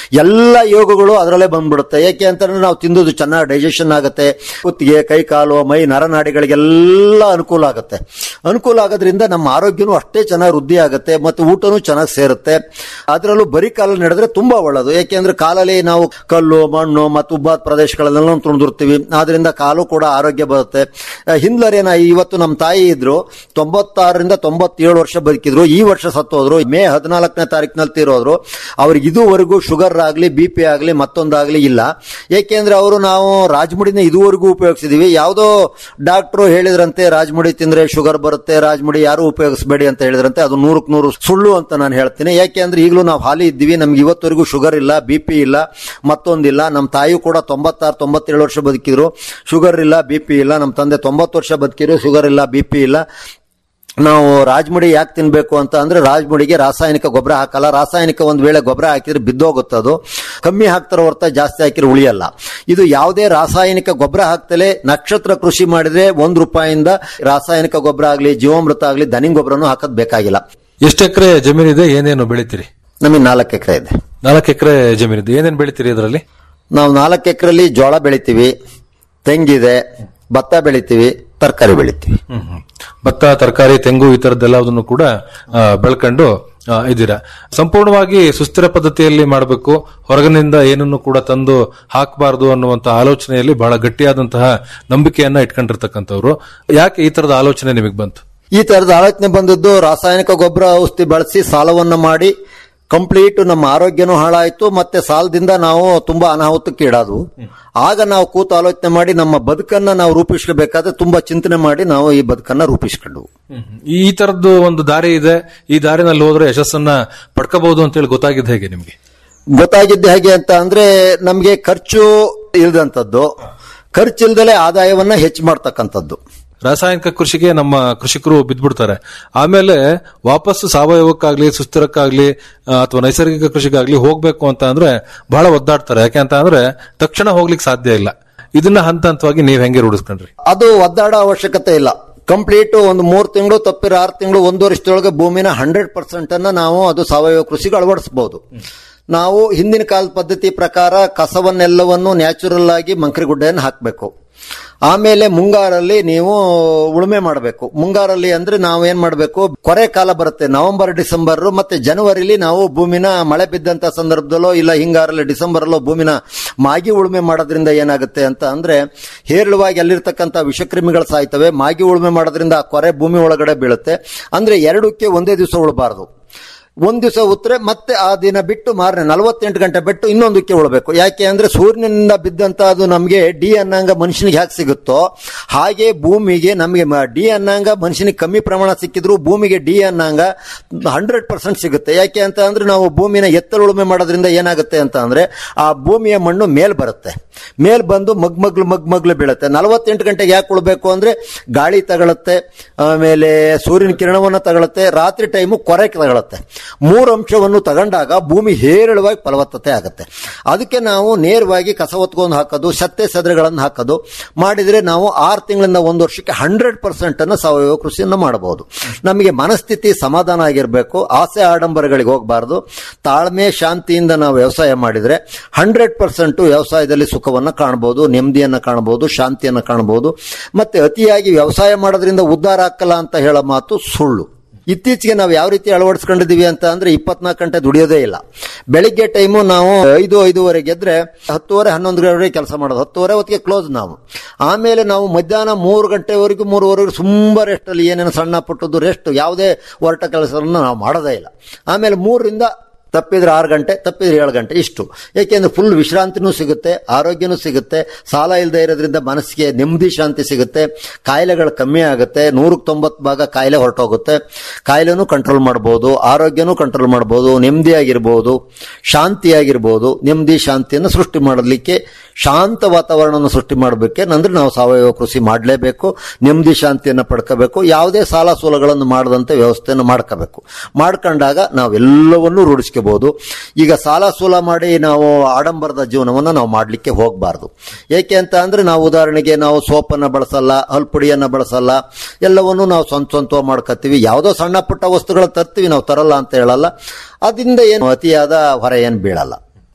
Speaker 10: ಎಲ್ಲ ಯೋಗಗಳು ಅದರಲ್ಲೇ ಬಂದ್ಬಿಡುತ್ತೆ ಯಾಕೆ ಅಂತಂದ್ರೆ ನಾವು ತಿಂದದ್ದು ಚೆನ್ನಾಗಿ ಡೈಜೆಷನ್ ಆಗುತ್ತೆ ಕುತ್ತಿಗೆ ಕೈ ಕಾಲು ಮೈ ನರನಾಡಿಗಳಿಗೆಲ್ಲ ಅನುಕೂಲ ಆಗುತ್ತೆ ಅನುಕೂಲ ಆಗೋದ್ರಿಂದ ನಮ್ಮ ಆರೋಗ್ಯನೂ ಅಷ್ಟೇ ಚೆನ್ನಾಗಿ ವೃದ್ಧಿ ಆಗುತ್ತೆ ಮತ್ತು ಊಟನೂ ಚೆನ್ನಾಗಿ ಸೇರುತ್ತೆ ಅದರಲ್ಲೂ ಬರೀ ಕಾಲಲ್ಲಿ ನಡೆದ್ರೆ ತುಂಬಾ ಒಳ್ಳೆಯದು ಯಾಕೆಂದ್ರೆ ಕಾಲಲ್ಲಿ ನಾವು ಕಲ್ಲು ಮಣ್ಣು ಮತ್ತು ಉಬ್ಬಾದ ಪ್ರದೇಶಗಳನ್ನೆಲ್ಲ ತುಳಿದಿರ್ತೀವಿ ಆದ್ರಿಂದ ಕಾಲು ಕೂಡ ಆರೋಗ್ಯ ಬರುತ್ತೆ ಹಿಂದ್ಲರೇನ ಇವತ್ತು ನಮ್ಮ ತಾಯಿ ಇದ್ರು ತೊಂಬತ್ತಾರರಿಂದ ತೊಂಬತ್ತೇಳು ವರ್ಷ ಬದುಕಿದ್ರು ಈ ವರ್ಷ ಸತ್ತೋದ್ರು ಮೇ ಹದಿನಾಲ್ಕನೇ ತಾರೀಕಿನಲ್ಲಿ ತೀರೋದ್ರು ಅವ್ರಿಗೆ ಇದುವರೆಗೂ ಶುಗರ್ ಆಗಲಿ ಬಿ ಪಿ ಆಗಲಿ ಮತ್ತೊಂದಾಗ್ಲಿ ಇಲ್ಲ ಏಕೆಂದ್ರೆ ಅವರು ನಾವು ರಾಜಮುಡಿನ ಇದುವರೆಗೂ ಉಪಯೋಗಿಸಿದೀವಿ ಯಾವುದೋ ಡಾಕ್ಟ್ರು ಹೇಳಿದ್ರಂತೆ ರಾಜಮುಡಿ ತಿಂದ್ರೆ ಶುಗರ್ ಬರುತ್ತೆ ರಾಜಮುಡಿ ಯಾರು ಉಪಯೋಗಿಸಬೇಡಿ ಅಂತ ಹೇಳಿದ್ರಂತೆ ಅದು ನೂರಕ್ಕೆ ನೂರು ಸುಳ್ಳು ಅಂತ ನಾನು ಹೇಳ್ತೀನಿ ಯಾಕೆಂದ್ರೆ ಈಗಲೂ ನಾವು ಹಾಲಿ ಇದ್ದೀವಿ ನಮ್ಗೆ ಇವತ್ತವರೆಗೂ ಶುಗರ್ ಇಲ್ಲ ಬಿ ಪಿ ಇಲ್ಲ ಮತ್ತೊಂದಿಲ್ಲ ನಮ್ಮ ತಾಯಿ ಕೂಡ ತೊಂಬತ್ತಾರು ತೊಂಬತ್ತೇಳು ವರ್ಷ ಬದುಕಿದ್ರು ಶುಗರ್ ಇಲ್ಲ ಬಿ ಪಿ ಇಲ್ಲ ನಮ್ಮ ತಂದೆ ತೊಂಬತ್ತು ವರ್ಷ ಬದುಕಿದ್ರು ಶುಗರ್ ಇಲ್ಲ ಬಿ ಪಿ ಇಲ್ಲ ನಾವು ರಾಜಮುಡಿ ಯಾಕೆ ತಿನ್ಬೇಕು ಅಂತ ಅಂದ್ರೆ ರಾಜಮುಡಿಗೆ ರಾಸಾಯನಿಕ ಗೊಬ್ಬರ ಹಾಕಲ್ಲ ರಾಸಾಯನಿಕ ಒಂದ್ ವೇಳೆ ಗೊಬ್ಬರ ಹಾಕಿದ್ರೆ ಬಿದ್ದೋಗುತ್ತೆ ಅದು ಕಮ್ಮಿ ಹಾಕ್ತಾರ ಹೊರತ ಜಾಸ್ತಿ ಹಾಕಿದ್ರೆ ಉಳಿಯಲ್ಲ ಇದು ಯಾವುದೇ ರಾಸಾಯನಿಕ ಗೊಬ್ಬರ ಹಾಕ್ತಲೇ ನಕ್ಷತ್ರ ಕೃಷಿ ಮಾಡಿದ್ರೆ ಒಂದ್ ರೂಪಾಯಿಂದ ರಾಸಾಯನಿಕ ಗೊಬ್ಬರ ಆಗ್ಲಿ ಜೀವಾಮೃತ ಆಗ್ಲಿ ದನಿ ಗೊಬ್ಬರನು ಹಾಕೋದ್ ಬೇಕಾಗಿಲ್ಲ
Speaker 12: ಎಷ್ಟು ಎಕರೆ ಜಮೀನಿದೆ ಏನೇನು ಬೆಳಿತೀರಿ
Speaker 10: ನಮಗೆ ನಾಲ್ಕು ಎಕರೆ ಇದೆ
Speaker 12: ನಾಲ್ಕು ಎಕರೆ ಜಮೀನಿದೆ ಏನೇನು ಬೆಳಿತೀರಿ ಅದರಲ್ಲಿ
Speaker 10: ನಾವು ನಾಲ್ಕು ಎಕರೆಲಿ ಜೋಳ ಬೆಳಿತೀವಿ ತೆಂಗಿದೆ ಭತ್ತ ಬೆಳಿತೀವಿ ತರಕಾರಿ ಬೆಳಿತೀವಿ
Speaker 12: ಭತ್ತ ತರಕಾರಿ ತೆಂಗು ಈ ತರದ್ದೆಲ್ಲದನ್ನು ಕೂಡ ಆ, ಬೆಳ್ಕೊಂಡು ಆ, ಇದ್ದೀರಾ ಸಂಪೂರ್ಣವಾಗಿ ಸುಸ್ಥಿರ ಪದ್ಧತಿಯಲ್ಲಿ ಮಾಡಬೇಕು ಹೊರಗಿನಿಂದ ಏನನ್ನು ಕೂಡ ತಂದು ಹಾಕಬಾರದು ಅನ್ನುವಂತಹ ಆಲೋಚನೆಯಲ್ಲಿ ಬಹಳ ಗಟ್ಟಿಯಾದಂತಹ ನಂಬಿಕೆಯನ್ನ ಇಟ್ಕೊಂಡಿರ್ತಕ್ಕಂಥವ್ರು ಯಾಕೆ ಈ ತರದ ಆಲೋಚನೆ ನಿಮಗೆ ಬಂತು
Speaker 10: ಈ ತರದ ಆಲೋಚನೆ ಬಂದದ್ದು ರಾಸಾಯನಿಕ ಗೊಬ್ಬರ ಔಷಧಿ ಬಳಸಿ ಸಾಲವನ್ನ ಮಾಡಿ ಕಂಪ್ಲೀಟ್ ನಮ್ಮ ಆರೋಗ್ಯನೂ ಹಾಳಾಯ್ತು ಮತ್ತೆ ಸಾಲದಿಂದ ನಾವು ತುಂಬಾ ಅನಾಹುತಕ್ಕೆ ಈಡಾದವು ಆಗ ನಾವು ಕೂತು ಆಲೋಚನೆ ಮಾಡಿ ನಮ್ಮ ಬದುಕನ್ನ ನಾವು ರೂಪಿಸ್ಕೋಬೇಕಾದ್ರೆ ತುಂಬಾ ಚಿಂತನೆ ಮಾಡಿ ನಾವು ಈ ಬದುಕನ್ನ ರೂಪಿಸ್ಕೊಂಡ್ವು
Speaker 12: ಈ ತರದ್ದು ಒಂದು ದಾರಿ ಇದೆ ಈ ದಾರಿನಲ್ಲಿ ಹೋದ್ರೆ ಯಶಸ್ಸನ್ನ ಪಡ್ಕೋಬಹುದು ಅಂತ ಹೇಳಿ ಗೊತ್ತಾಗಿದ್ದು ಹೇಗೆ ನಿಮ್ಗೆ
Speaker 10: ಗೊತ್ತಾಗಿದ್ದು ಹೇಗೆ ಅಂತ ಅಂದ್ರೆ ನಮ್ಗೆ ಖರ್ಚು ಇಲ್ದಂಥದ್ದು ಖರ್ಚಿಲ್ದಲೆ ಆದಾಯವನ್ನ ಹೆಚ್ಚು ಮಾಡ್ತಕ್ಕಂಥದ್ದು
Speaker 12: ರಾಸಾಯನಿಕ ಕೃಷಿಗೆ ನಮ್ಮ ಕೃಷಿಕರು ಬಿದ್ದ್ಬಿಡ್ತಾರೆ ಆಮೇಲೆ ವಾಪಸ್ ಸಾವಯವಕ್ಕಾಗ್ಲಿ ಸುಸ್ಥಿರಕ್ಕಾಗ್ಲಿ ಅಥವಾ ನೈಸರ್ಗಿಕ ಕೃಷಿಗಾಗ್ಲಿ ಹೋಗ್ಬೇಕು ಅಂತ ಅಂದ್ರೆ ಬಹಳ ಒದ್ದಾಡ್ತಾರೆ ಯಾಕೆ ಅಂತ ಅಂದ್ರೆ ತಕ್ಷಣ ಹೋಗ್ಲಿಕ್ಕೆ ಸಾಧ್ಯ ಇಲ್ಲ ಇದನ್ನ ಹಂತ ಹಂತವಾಗಿ ನೀವ್ ಹೆಂಗೆ ರೂಢಿಸ್ಕೊಂಡ್ರಿ
Speaker 10: ಅದು ಒದ್ದಾಡೋ ಅವಶ್ಯಕತೆ ಇಲ್ಲ ಕಂಪ್ಲೀಟ್ ಒಂದು ಮೂರು ತಿಂಗಳು ತಪ್ಪಿರ ಆರು ತಿಂಗಳು ಒಂದು ವರ್ಷದೊಳಗೆ ಭೂಮಿನ ಹಂಡ್ರೆಡ್ ಪರ್ಸೆಂಟ್ ಅನ್ನ ನಾವು ಅದು ಸಾವಯವ ಕೃಷಿಗೆ ಅಳವಡಿಸಬಹುದು ನಾವು ಹಿಂದಿನ ಕಾಲದ ಪದ್ಧತಿ ಪ್ರಕಾರ ಕಸವನ್ನೆಲ್ಲವನ್ನು ನ್ಯಾಚುರಲ್ ಆಗಿ ಮಂಕ್ರಿಗುಡ್ಡೆಯನ್ನು ಹಾಕಬೇಕು ಆಮೇಲೆ ಮುಂಗಾರಲ್ಲಿ ನೀವು ಉಳುಮೆ ಮಾಡಬೇಕು ಮುಂಗಾರಲ್ಲಿ ಅಂದ್ರೆ ನಾವು ಏನ್ ಮಾಡಬೇಕು ಕೊರೆ ಕಾಲ ಬರುತ್ತೆ ನವೆಂಬರ್ ಡಿಸೆಂಬರ್ ಮತ್ತೆ ಜನವರಿಲಿ ನಾವು ಭೂಮಿನ ಮಳೆ ಬಿದ್ದಂತ ಸಂದರ್ಭದಲ್ಲೋ ಇಲ್ಲ ಹಿಂಗಾರಲ್ಲಿ ಡಿಸೆಂಬರ್ ಅಲ್ಲೋ ಭೂಮಿನ ಮಾಗಿ ಉಳುಮೆ ಮಾಡೋದ್ರಿಂದ ಏನಾಗುತ್ತೆ ಅಂತ ಅಂದ್ರೆ ಹೇರಳವಾಗಿ ಅಲ್ಲಿರ್ತಕ್ಕಂಥ ವಿಷಕ್ರಿಮಿಗಳು ಸಾಯ್ತವೆ ಮಾಗಿ ಉಳುಮೆ ಮಾಡೋದ್ರಿಂದ ಆ ಕೊರೆ ಭೂಮಿ ಒಳಗಡೆ ಬೀಳುತ್ತೆ ಅಂದ್ರೆ ಎರಡಕ್ಕೆ ಒಂದೇ ದಿವಸ ಉಳಬಾರದು ಒಂದ್ ದಿವಸ ಉತ್ತರೆ ಮತ್ತೆ ಆ ದಿನ ಬಿಟ್ಟು ಮಾರನೆ ನಲವತ್ತೆಂಟು ಗಂಟೆ ಬಿಟ್ಟು ಇನ್ನೊಂದಕ್ಕೆ ಉಳಬೇಕು ಯಾಕೆ ಅಂದ್ರೆ ಸೂರ್ಯನಿಂದ ಬಿದ್ದಂತ ಅದು ನಮಗೆ ಡಿ ಅನ್ನಾಂಗ ಮನುಷ್ಯನಿಗೆ ಹ್ಯಾಕ್ ಸಿಗುತ್ತೋ ಹಾಗೆ ಭೂಮಿಗೆ ನಮಗೆ ಡಿ ಅನ್ನಾಂಗ ಮನುಷ್ಯನಿಗೆ ಕಮ್ಮಿ ಪ್ರಮಾಣ ಸಿಕ್ಕಿದ್ರು ಭೂಮಿಗೆ ಡಿ ಅನ್ನಾಂಗ ಹಂಡ್ರೆಡ್ ಪರ್ಸೆಂಟ್ ಸಿಗುತ್ತೆ ಯಾಕೆ ಅಂತ ಅಂದ್ರೆ ನಾವು ಭೂಮಿನ ಎತ್ತರ ಉಳುಮೆ ಮಾಡೋದ್ರಿಂದ ಏನಾಗುತ್ತೆ ಅಂತ ಅಂದ್ರೆ ಆ ಭೂಮಿಯ ಮಣ್ಣು ಮೇಲ್ ಬರುತ್ತೆ ಮೇಲ್ ಬಂದು ಮಗ್ಮಗ್ಲು ಮಗ್ಮಗ್ಲು ಬೀಳುತ್ತೆ ನಲವತ್ತೆಂಟು ಗಂಟೆಗೆ ಯಾಕೆ ಉಳ್ಬೇಕು ಅಂದ್ರೆ ಗಾಳಿ ತಗೊಳುತ್ತೆ ಆಮೇಲೆ ಸೂರ್ಯನ ಕಿರಣವನ್ನ ತಗೊಳುತ್ತೆ ರಾತ್ರಿ ಟೈಮು ಕೊರೆ ತಗೊಳುತ್ತೆ ಮೂರು ಅಂಶವನ್ನು ತಗೊಂಡಾಗ ಭೂಮಿ ಹೇರಳವಾಗಿ ಫಲವತ್ತತೆ ಆಗುತ್ತೆ ಅದಕ್ಕೆ ನಾವು ನೇರವಾಗಿ ಕಸ ಹೊತ್ಕೊಂಡು ಹಾಕೋದು ಸತ್ತೆ ಸದರೆಗಳನ್ನು ಹಾಕೋದು ಮಾಡಿದ್ರೆ ನಾವು ಆರು ತಿಂಗಳಿಂದ ಒಂದು ವರ್ಷಕ್ಕೆ ಹಂಡ್ರೆಡ್ ಪರ್ಸೆಂಟ್ ಅನ್ನು ಸಾವಯವ ಕೃಷಿಯನ್ನು ಮಾಡಬಹುದು ನಮಗೆ ಮನಸ್ಥಿತಿ ಸಮಾಧಾನ ಆಗಿರಬೇಕು ಆಸೆ ಆಡಂಬರಗಳಿಗೆ ಹೋಗಬಾರದು ತಾಳ್ಮೆ ಶಾಂತಿಯಿಂದ ನಾವು ವ್ಯವಸಾಯ ಮಾಡಿದ್ರೆ ಹಂಡ್ರೆಡ್ ಪರ್ಸೆಂಟ್ ವ್ಯವಸಾಯದಲ್ಲಿ ಸುಖವನ್ನು ಕಾಣಬಹುದು ನೆಮ್ಮದಿಯನ್ನು ಕಾಣಬಹುದು ಶಾಂತಿಯನ್ನು ಕಾಣಬಹುದು ಮತ್ತೆ ಅತಿಯಾಗಿ ವ್ಯವಸಾಯ ಮಾಡೋದ್ರಿಂದ ಉದ್ಧಾರ ಹಾಕಲ್ಲ ಅಂತ ಹೇಳೋ ಮಾತು ಸುಳ್ಳು ಇತ್ತೀಚೆಗೆ ನಾವು ಯಾವ ರೀತಿ ಅಳವಡಿಸ್ಕೊಂಡಿದೀವಿ ಅಂತ ಅಂದ್ರೆ ಇಪ್ಪತ್ನಾಲ್ಕು ಗಂಟೆ ದುಡಿಯೋದೇ ಇಲ್ಲ ಬೆಳಿಗ್ಗೆ ಟೈಮು ನಾವು ಐದು ಐದೂವರೆಗೆ ಎದ್ರೆ ಹತ್ತುವರೆ ಹನ್ನೊಂದು ಗಂಟೆವರೆಗೆ ಕೆಲಸ ಮಾಡೋದು ಹತ್ತುವರೆ ಹೊತ್ತಿಗೆ ಕ್ಲೋಸ್ ನಾವು ಆಮೇಲೆ ನಾವು ಮಧ್ಯಾಹ್ನ ಮೂರು ಗಂಟೆವರೆಗೂ ಮೂರುವರೆಗೂ ತುಂಬ ರೆಸ್ಟ್ ಅಲ್ಲಿ ಏನೇನು ಸಣ್ಣ ಪುಟ್ಟದ್ದು ರೆಸ್ಟ್ ಯಾವುದೇ ಹೊರಟ ಕೆಲಸವನ್ನು ನಾವು ಮಾಡೋದೇ ಇಲ್ಲ ಆಮೇಲೆ ಮೂರರಿಂದ ತಪ್ಪಿದ್ರೆ ಆರು ಗಂಟೆ ತಪ್ಪಿದ್ರೆ ಏಳು ಗಂಟೆ ಇಷ್ಟು ಏಕೆಂದ್ರೆ ಫುಲ್ ವಿಶ್ರಾಂತಿನೂ ಸಿಗುತ್ತೆ ಆರೋಗ್ಯನೂ ಸಿಗುತ್ತೆ ಸಾಲ ಇಲ್ಲದೆ ಇರೋದ್ರಿಂದ ಮನಸ್ಸಿಗೆ ನೆಮ್ಮದಿ ಶಾಂತಿ ಸಿಗುತ್ತೆ ಕಾಯಿಲೆಗಳು ಕಮ್ಮಿ ಆಗುತ್ತೆ ನೂರಕ್ಕೆ ತೊಂಬತ್ತು ಭಾಗ ಕಾಯಿಲೆ ಹೊರಟೋಗುತ್ತೆ ಕಾಯಿಲೆನೂ ಕಂಟ್ರೋಲ್ ಮಾಡ್ಬೋದು ಆರೋಗ್ಯನೂ ಕಂಟ್ರೋಲ್ ಮಾಡ್ಬೋದು ನೆಮ್ಮದಿಯಾಗಿರ್ಬೋದು ಶಾಂತಿಯಾಗಿರ್ಬೋದು ನೆಮ್ಮದಿ ಶಾಂತಿಯನ್ನು ಸೃಷ್ಟಿ ಮಾಡಲಿಕ್ಕೆ ಶಾಂತ ವಾತಾವರಣವನ್ನು ಸೃಷ್ಟಿ ಮಾಡಬೇಕೆ ಅಂದ್ರೆ ನಾವು ಸಾವಯವ ಕೃಷಿ ಮಾಡಲೇಬೇಕು ನೆಮ್ಮದಿ ಶಾಂತಿಯನ್ನು ಪಡ್ಕೋಬೇಕು ಯಾವುದೇ ಸಾಲ ಸೂಲಗಳನ್ನು ಮಾಡದಂತೆ ವ್ಯವಸ್ಥೆಯನ್ನು ಮಾಡ್ಕೋಬೇಕು ಮಾಡ್ಕೊಂಡಾಗ ನಾವೆಲ್ಲವನ್ನೂ ರೂಢಿಸ್ಕೋಬಹುದು ಈಗ ಸಾಲ ಸೂಲ ಮಾಡಿ ನಾವು ಆಡಂಬರದ ಜೀವನವನ್ನು ನಾವು ಮಾಡಲಿಕ್ಕೆ ಹೋಗಬಾರ್ದು ಏಕೆ ಅಂತ ಅಂದ್ರೆ ನಾವು ಉದಾಹರಣೆಗೆ ನಾವು ಸೋಪನ್ನು ಬಳಸಲ್ಲ ಹಲ್ಪುಡಿಯನ್ನು ಬಳಸಲ್ಲ ಎಲ್ಲವನ್ನೂ ನಾವು ಸ್ವಂತ ಸ್ವಂತ ಮಾಡ್ಕೋತೀವಿ ಯಾವುದೋ ಸಣ್ಣ ಪುಟ್ಟ ವಸ್ತುಗಳು ತರ್ತೀವಿ ನಾವು ತರಲ್ಲ ಅಂತ ಹೇಳಲ್ಲ ಅದರಿಂದ ಏನು ಅತಿಯಾದ ಹೊರ ಏನು ಬೀಳಲ್ಲ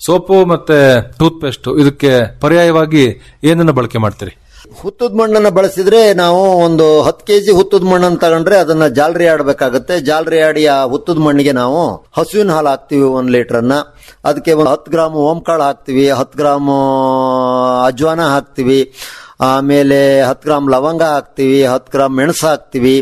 Speaker 12: ಸೋಪು ಮತ್ತೆ ಟೂತ್ ಪೇಸ್ಟ್ ಇದಕ್ಕೆ ಪರ್ಯಾಯವಾಗಿ ಏನನ್ನ ಬಳಕೆ ಮಾಡ್ತೀರಿ
Speaker 10: ಹುತ್ತದ ಮಣ್ಣನ್ನ ಬಳಸಿದ್ರೆ ನಾವು ಒಂದು ಹತ್ತು ಕೆಜಿ ಹುತ್ತದ ಮಣ್ಣನ್ನು ತಗೊಂಡ್ರೆ ಅದನ್ನ ಜಾಲರಿ ಆಡಬೇಕಾಗುತ್ತೆ ಜಾಲರಿ ಆಡಿ ಆ ಹುತ್ತದ ಮಣ್ಣಿಗೆ ನಾವು ಹಸುವಿನ ಹಾಲು ಹಾಕ್ತಿವಿ ಒಂದ್ ಲೀಟರ್ ಅನ್ನ ಅದಕ್ಕೆ ಒಂದು ಹತ್ತು ಗ್ರಾಮ್ ಓಂಕಾಳು ಹಾಕ್ತಿವಿ ಹತ್ತು ಗ್ರಾಮ್ ಅಜ್ವಾನ ಹಾಕ್ತಿವಿ ಆಮೇಲೆ ಹತ್ತು ಗ್ರಾಮ್ ಲವಂಗ ಹಾಕ್ತಿವಿ ಹತ್ತು ಗ್ರಾಮ್ ಮೆಣಸು ಹಾಕ್ತಿವಿ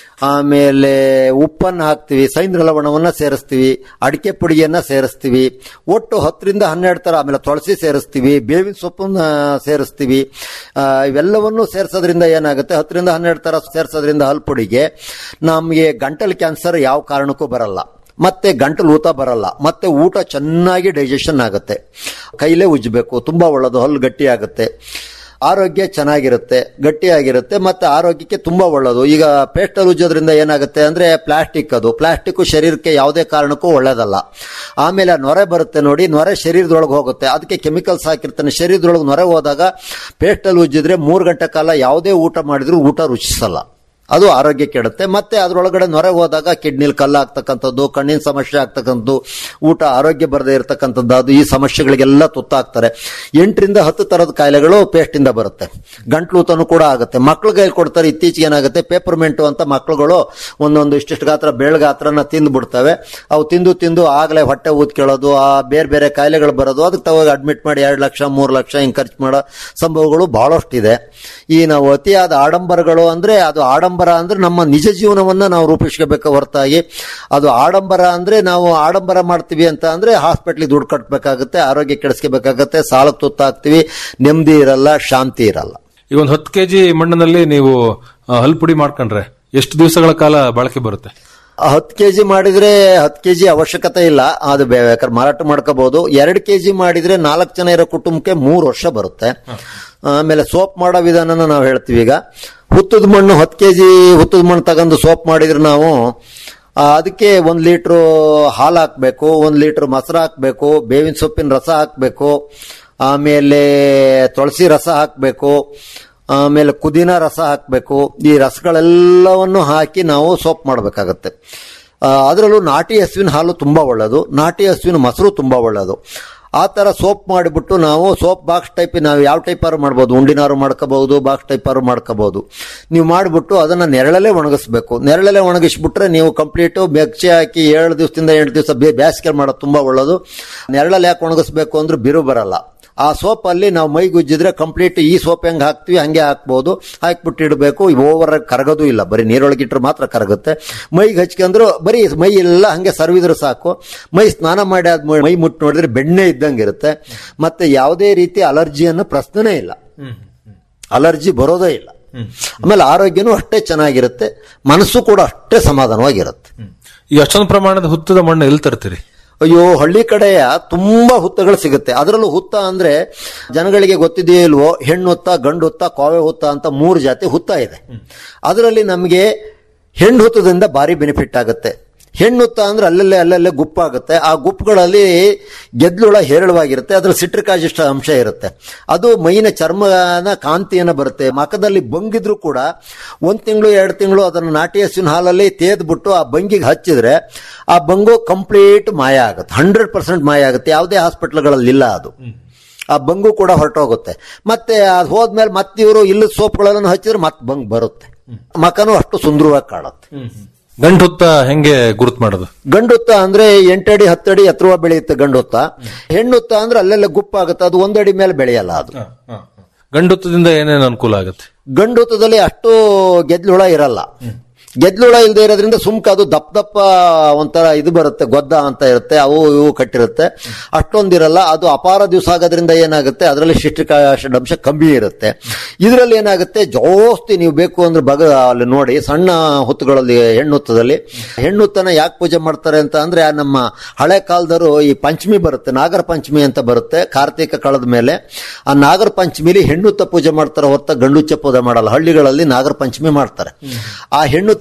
Speaker 10: ಆಮೇಲೆ ಉಪ್ಪನ್ನು ಹಾಕ್ತಿವಿ ಸೈಂದ್ರ ಲವಣವನ್ನ ಸೇರಿಸ್ತೀವಿ ಅಡಿಕೆ ಪುಡಿಯನ್ನ ಸೇರಿಸ್ತೀವಿ ಒಟ್ಟು ಹತ್ತರಿಂದ ಹನ್ನೆರಡು ತರ ಆಮೇಲೆ ತುಳಸಿ ಸೇರಿಸ್ತೀವಿ ಬೇವಿನ ಸೊಪ್ಪನ್ನ ಸೇರಿಸ್ತೀವಿ ಆ, ಇವೆಲ್ಲವನ್ನು ಸೇರಿಸೋದ್ರಿಂದ ಏನಾಗುತ್ತೆ ಹತ್ತರಿಂದ ಹನ್ನೆರಡು ತರ ಸೇರಿಸೋದ್ರಿಂದ ಹಲ್ಪುಡಿಗೆ ನಮಗೆ ಗಂಟಲು ಕ್ಯಾನ್ಸರ್ ಯಾವ ಕಾರಣಕ್ಕೂ ಬರಲ್ಲ ಮತ್ತೆ ಗಂಟಲು ಊತ ಬರಲ್ಲ ಮತ್ತೆ ಊಟ ಚೆನ್ನಾಗಿ ಡೈಜೆಷನ್ ಆಗುತ್ತೆ ಕೈಲೇ ಉಜ್ಜಬೇಕು ತುಂಬಾ ಒಳ್ಳೆದು ಹಲ್ಲು ಗಟ್ಟಿ ಆಗುತ್ತೆ ಆರೋಗ್ಯ ಚೆನ್ನಾಗಿರುತ್ತೆ ಗಟ್ಟಿಯಾಗಿರುತ್ತೆ ಮತ್ತೆ ಆರೋಗ್ಯಕ್ಕೆ ತುಂಬಾ ಒಳ್ಳೆಯದು ಈಗ ಪೇಸ್ಟಲ್ ಉಜ್ಜೋದ್ರಿಂದ ಏನಾಗುತ್ತೆ ಅಂದ್ರೆ ಪ್ಲಾಸ್ಟಿಕ್ ಅದು ಪ್ಲಾಸ್ಟಿಕ್ ಶರೀರಕ್ಕೆ ಯಾವುದೇ ಕಾರಣಕ್ಕೂ ಒಳ್ಳೇದಲ್ಲ ಆಮೇಲೆ ಆ ನೊರೆ ಬರುತ್ತೆ ನೋಡಿ ನೊರೆ ಶರೀರದೊಳಗೆ ಹೋಗುತ್ತೆ ಅದಕ್ಕೆ ಕೆಮಿಕಲ್ಸ್ ಹಾಕಿರ್ತಾನೆ ಶರೀರದೊಳಗೆ ನೊರೆ ಹೋದಾಗ ಪೇಸ್ಟಲ್ ಉಜ್ಜಿದ್ರೆ ಮೂರು ಗಂಟೆ ಕಾಲ ಯಾವುದೇ ಊಟ ಮಾಡಿದ್ರು ಊಟ ರುಚಿಸಲ್ಲ ಅದು ಆರೋಗ್ಯ ಕೆಡುತ್ತೆ ಮತ್ತೆ ಅದರೊಳಗಡೆ ನೊರೆ ಹೋದಾಗ ಕಿಡ್ನಿಲ್ ಕಲ್ಲು ಆಗ್ತಕ್ಕಂಥದ್ದು ಕಣ್ಣಿನ ಸಮಸ್ಯೆ ಆಗ್ತಕ್ಕಂಥದ್ದು ಊಟ ಆರೋಗ್ಯ ಬರದೇ ಇರತಕ್ಕಂಥದ್ದು ಅದು ಈ ಸಮಸ್ಯೆಗಳಿಗೆಲ್ಲ ತುತ್ತಾಗ್ತಾರೆ ಎಂಟರಿಂದ ಹತ್ತು ತರದ ಕಾಯಿಲೆಗಳು ಪೇಸ್ಟ್ ಇಂದ ಬರುತ್ತೆ ಗಂಟ್ಲೂತನು ಕೂಡ ಆಗುತ್ತೆ ಮಕ್ಳಿಗೆ ಕೊಡ್ತಾರೆ ಇತ್ತೀಚೆಗೆ ಏನಾಗುತ್ತೆ ಪೇಪರ್ಮೆಂಟು ಅಂತ ಮಕ್ಳುಗಳು ಒಂದೊಂದು ಇಷ್ಟಿಷ್ಟು ಗಾತ್ರ ಬೇಳ್ ಗಾತ್ರನ ತಿಂದು ಬಿಡ್ತವೆ ಅವು ತಿಂದು ತಿಂದು ಆಗಲೇ ಹೊಟ್ಟೆ ಊದ್ಕೊಳ್ಳೋದು ಆ ಬೇರೆ ಬೇರೆ ಕಾಯಿಲೆಗಳು ಬರೋದು ಅದಕ್ಕೆ ತವಾಗ ಅಡ್ಮಿಟ್ ಮಾಡಿ ಎರಡು ಲಕ್ಷ ಮೂರು ಲಕ್ಷ ಹಿಂಗೆ ಖರ್ಚು ಮಾಡೋ ಸಂಭವಗಳು ಬಹಳಷ್ಟಿದೆ ಈ ನಾವು ಅತಿಯಾದ ಆಡಂಬರಗಳು ಅಂದ್ರೆ ಅದು ಆಡಂಬರ ಅಂದ್ರೆ ನಮ್ಮ ನಿಜ ಜೀವನವನ್ನ ನಾವು ರೂಪಿಸ್ಕೋಬೇಕು ಹೊರತಾಗಿ ಅದು ಆಡಂಬರ ಅಂದ್ರೆ ನಾವು ಆಡಂಬರ ಮಾಡ್ತೀವಿ ಅಂತ ಅಂದ್ರೆ ಹಾಸ್ಪಿಟ್ಲಿಗೆ ದುಡ್ಡು ಕಟ್ಟಬೇಕಾಗುತ್ತೆ ಆರೋಗ್ಯ ಕೆಡಿಸ್ಕೋಬೇಕಾಗತ್ತೆ ಸಾಲಕ್ಕೆ ತುತ್ತಾಗ್ತೀವಿ ನೆಮ್ಮದಿ ಇರಲ್ಲ ಶಾಂತಿ ಇರಲ್ಲ
Speaker 12: ಈಗ ಒಂದು ಹತ್ತು ಕೆಜಿ ಮಣ್ಣಿನಲ್ಲಿ ನೀವು ಆ, ಹಲ್ಪುಡಿ ಮಾಡ್ಕೊಂಡ್ರೆ ಎಷ್ಟು ದಿವಸಗಳ ಕಾಲ ಬಳಕೆ ಬರುತ್ತೆ
Speaker 10: ಹತ್ತು ಕೆಜಿ ಮಾಡಿದ್ರೆ ಹತ್ತು ಕೆಜಿ ಅವಶ್ಯಕತೆ ಇಲ್ಲ ಅದು ಬೇ- ಬೇಕಾದ್ರೆ ಮಾರಾಟ ಮಾಡ್ಕೋಬಹುದು ಎರಡು ಕೆಜಿ ಮಾಡಿದ್ರೆ ನಾಲ್ಕು ಜನ ಇರೋ ಕುಟುಂಬಕ್ಕೆ ಮೂರು ವರ್ಷ ಬರುತ್ತೆ ಆಮೇಲೆ ಸೋಪ್ ಮಾಡೋ ವಿಧಾನನ ನಾವು ಹೇಳ್ತೀವಿ ಈಗ ಹುತ್ತದ ಮಣ್ಣು ಹತ್ತು ಕೆಜಿ ಹುತ್ತದ ಮಣ್ಣು ತಗೊಂಡು ಸೋಪ್ ಮಾಡಿದ್ರೆ ನಾವು ಆ, ಅದಕ್ಕೆ ಒಂದು ಲೀಟ್ರು ಹಾಲು ಹಾಕಬೇಕು ಒಂದು ಲೀಟ್ರ್ ಮೊಸರು ಹಾಕಬೇಕು ಬೇವಿನ ಸೊಪ್ಪಿನ ರಸ ಹಾಕಬೇಕು ಆಮೇಲೆ ತುಳಸಿ ರಸ ಹಾಕಬೇಕು ಆಮೇಲೆ ಕುದಿನ ರಸ ಹಾಕಬೇಕು ಈ ರಸಗಳೆಲ್ಲವನ್ನು ಹಾಕಿ ನಾವು ಸೋಪ್ ಮಾಡಬೇಕಾಗತ್ತೆ ಅದರಲ್ಲೂ ನಾಟಿ ಹಸುವಿನ ಹಾಲು ತುಂಬಾ ಒಳ್ಳೆಯದು ನಾಟಿ ಹಸುವಿನ ಮೊಸರು ತುಂಬಾ ಒಳ್ಳೆಯದು ಆ ಥರ ಸೋಪ್ ಮಾಡಿಬಿಟ್ಟು ನಾವು ಸೋಪ್ ಬಾಕ್ಸ್ ಟೈಪ್ ನಾವು ಯಾವ ಟೈಪಾರು ಮಾಡ್ಬೋದು ಉಂಡಿನಾರು ಮಾಡ್ಕೋಬಹುದು ಬಾಕ್ಸ್ ಟೈಪಾರು ಮಾಡ್ಕೋಬಹುದು ನೀವು ಮಾಡಿಬಿಟ್ಟು ಅದನ್ನ ನೆರಳಲ್ಲೇ ಒಣಗಿಸ್ಬೇಕು ನೆರಳಲ್ಲೇ ಒಣಗಿಸ್ಬಿಟ್ರೆ ನೀವು ಕಂಪ್ಲೀಟು ಬೆಚ್ಚೆ ಹಾಕಿ ಏಳು ದಿವಸದಿಂದ ಎಂಟು ದಿವಸ ಬೇಸಿಗೆ ಮಾಡೋದು ತುಂಬಾ ಒಳ್ಳೆಯದು ನೆರಳಲ್ಲಿ ಯಾಕೆ ಒಣಗಿಸ್ಬೇಕು ಅಂದ್ರೆ ಬಿರು ಬರಲ್ಲ ಆ ಸೋಪ್ ಅಲ್ಲಿ ನಾವು ಮೈಗೆ ಉಜ್ಜಿದ್ರೆ ಕಂಪ್ಲೀಟ್ ಈ ಸೋಪ್ ಹೆಂಗ್ ಹಾಕ್ತಿವಿ ಹಂಗೆ ಹಾಕ್ಬೋದು ಹಾಕ್ಬಿಟ್ಟು ಇಡಬೇಕು ಓವರ್ ಕರಗೋದು ಇಲ್ಲ ಬರೀ ನೀರೊಳಗಿಟ್ರೆ ಮಾತ್ರ ಕರಗುತ್ತೆ ಮೈಗೆ ಹಚ್ಕೊಂಡ್ರು ಬರೀ ಮೈ ಎಲ್ಲ ಹಂಗೆ ಸರ್ವಿದ್ರೆ ಸಾಕು ಮೈ ಸ್ನಾನ ಮಾಡಿ ಆದ್ ಮೈ ಮುಟ್ಟು ನೋಡಿದ್ರೆ ಬೆಣ್ಣೆ ಇದ್ದಂಗೆ ಇರುತ್ತೆ ಮತ್ತೆ ಯಾವುದೇ ರೀತಿ ಅಲರ್ಜಿಯನ್ನು ಪ್ರಶ್ನೆನೇ ಇಲ್ಲ ಅಲರ್ಜಿ ಬರೋದೇ ಇಲ್ಲ ಆಮೇಲೆ ಆರೋಗ್ಯನೂ ಅಷ್ಟೇ ಚೆನ್ನಾಗಿರುತ್ತೆ ಮನಸ್ಸು ಕೂಡ ಅಷ್ಟೇ ಸಮಾಧಾನವಾಗಿರುತ್ತೆ
Speaker 12: ಈ ಅಷ್ಟೊಂದು ಪ್ರಮಾಣದ ಹುತ್ತದ ಮಣ್ಣು ಎಲ್ಲಿ ತರ್ತೀರಿ
Speaker 10: ಅಯ್ಯೋ ಹಳ್ಳಿ ಕಡೆಯ ತುಂಬಾ ಹುತ್ತಗಳು ಸಿಗುತ್ತೆ ಅದರಲ್ಲೂ ಹುತ್ತ ಅಂದ್ರೆ ಜನಗಳಿಗೆ ಗೊತ್ತಿದೆಯೋ ಇಲ್ವೋ ಹೆಣ್ಣು ಹುತ್ತ ಗಂಡು ಹುತ್ತ ಕೋವೆ ಹುತ್ತ ಅಂತ ಮೂರು ಜಾತಿ ಹುತ್ತ ಇದೆ ಅದರಲ್ಲಿ ನಮಗೆ ಹೆಣ್ಣು ಹುತ್ತದಿಂದ ಭಾರಿ ಬೆನಿಫಿಟ್ ಆಗುತ್ತೆ ಹೆಣ್ಣು ಹುತ್ತ ಅಂದ್ರೆ ಅಲ್ಲಲ್ಲೇ ಅಲ್ಲಲ್ಲೇ ಗುಪ್ಪಾಗುತ್ತೆ ಆ ಗುಪ್ಪುಗಳಲ್ಲಿ ಗೆದ್ಲುಳ ಹೇರಳವಾಗಿರುತ್ತೆ ಅದ್ರ ಸಿಟ್ರಿಕ್ ಆಜಿಷ್ಟ ಅಂಶ ಇರುತ್ತೆ ಅದು ಮೈನ ಚರ್ಮನ ಕಾಂತಿಯನ್ನ ಬರುತ್ತೆ ಮಖದಲ್ಲಿ ಬಂಗಿದ್ರು ಕೂಡ ಒಂದ್ ತಿಂಗಳು ಎರಡು ತಿಂಗಳು ಅದನ್ನ ನಾಟಿ ಹಸುವಿನ ಹಾಲಲ್ಲಿ ತೇದ್ಬಿಟ್ಟು ಆ ಬಂಗಿಗೆ ಹಚ್ಚಿದ್ರೆ ಆ ಬಂಗು ಕಂಪ್ಲೀಟ್ ಮಾಯ ಆಗುತ್ತೆ ಹಂಡ್ರೆಡ್ ಪರ್ಸೆಂಟ್ ಮಾಯ ಆಗುತ್ತೆ ಯಾವುದೇ ಹಾಸ್ಪಿಟ್ಲ್ಗಳಲ್ಲಿ ಇಲ್ಲ ಅದು ಆ ಬಂಗು ಕೂಡ ಹೊರಟೋಗುತ್ತೆ ಮತ್ತೆ ಅದು ಹೋದ್ಮೇಲೆ ಮತ್ತೆ ಇವರು ಇಲ್ಲದ ಸೋಪ್ಗಳನ್ನು ಹಚ್ಚಿದ್ರೆ ಮತ್ತೆ ಬಂಗ್ ಬರುತ್ತೆ ಮಕನು ಅಷ್ಟು ಸುಂದರವಾಗಿ ಕಾಣುತ್ತೆ
Speaker 12: ಗಂಟು ಹುತ್ತ ಹೆಂಗೆ ಗುರುತು ಮಾಡೋದು
Speaker 10: ಗಂಡುತ್ತ ಅಂದ್ರೆ ಎಂಟಡಿ ಹತ್ತಡಿ ಎತ್ತರವ ಬೆಳೆಯುತ್ತೆ ಗಂಡುತ್ತ ಹೆಣ್ಣುತ್ತ ಅಂದ್ರೆ ಅಲ್ಲೆಲ್ಲ ಗುಪ್ಪಾಗುತ್ತೆ ಅದು ಒಂದಡಿ ಮೇಲೆ ಬೆಳೆಯಲ್ಲ ಅದು
Speaker 12: ಗಂಡು ಹುತ್ತದಿಂದ ಏನೇನು ಅನುಕೂಲ ಆಗುತ್ತೆ
Speaker 10: ಗಂಡುತ್ತದಲ್ಲಿ ಅಷ್ಟು ಗೆದ್ಲುಳ ಇರಲ್ಲ ಗೆದ್ಲುಳ ಇಲ್ಲದೆ ಇರೋದ್ರಿಂದ ಸುಮ್ಕ ಅದು ದಪ್ಪ ದಪ್ಪ ಒಂಥರ ಇದು ಬರುತ್ತೆ ಗೊದ್ದ ಅಂತ ಇರುತ್ತೆ ಅವು ಇವು ಕಟ್ಟಿರುತ್ತೆ ಅಷ್ಟೊಂದಿರಲ್ಲ ಅದು ಅಪಾರ ದಿವಸ ಆಗೋದ್ರಿಂದ ಏನಾಗುತ್ತೆ ಅದರಲ್ಲಿ ಶಿಷ್ಟಿಕ ಅಂಶ ಕಮ್ಮಿ ಇರುತ್ತೆ ಇದರಲ್ಲಿ ಏನಾಗುತ್ತೆ ಜಾಸ್ತಿ ನೀವು ಬೇಕು ಅಂದ್ರೆ ಬಗ ಅಲ್ಲಿ ನೋಡಿ ಸಣ್ಣ ಹುತ್ತುಗಳಲ್ಲಿ ಹೆಣ್ಣುತ್ತದಲ್ಲಿ ಹೆಣ್ಣುತ್ತನ ಯಾಕೆ ಪೂಜೆ ಮಾಡ್ತಾರೆ ಅಂತ ಅಂದ್ರೆ ಆ ನಮ್ಮ ಹಳೆ ಕಾಲದವರು ಈ ಪಂಚಮಿ ಬರುತ್ತೆ ನಾಗರ ಪಂಚಮಿ ಅಂತ ಬರುತ್ತೆ ಕಾರ್ತಿಕ ಕಳೆದ ಮೇಲೆ ಆ ನಾಗರ ಪಂಚಮಿಲಿ ಹೆಣ್ಣುತ್ತ ಪೂಜೆ ಮಾಡ್ತಾರೆ ಹೊತ್ತ ಗಂಡುಚ್ಚ ಪೂಜೆ ಮಾಡಲ್ಲ ಹಳ್ಳಿಗಳಲ್ಲಿ ನಾಗರ ಪಂಚಮಿ ಮಾಡ್ತಾರೆ ಆ ಹೆಣ್ಣುತ್ತ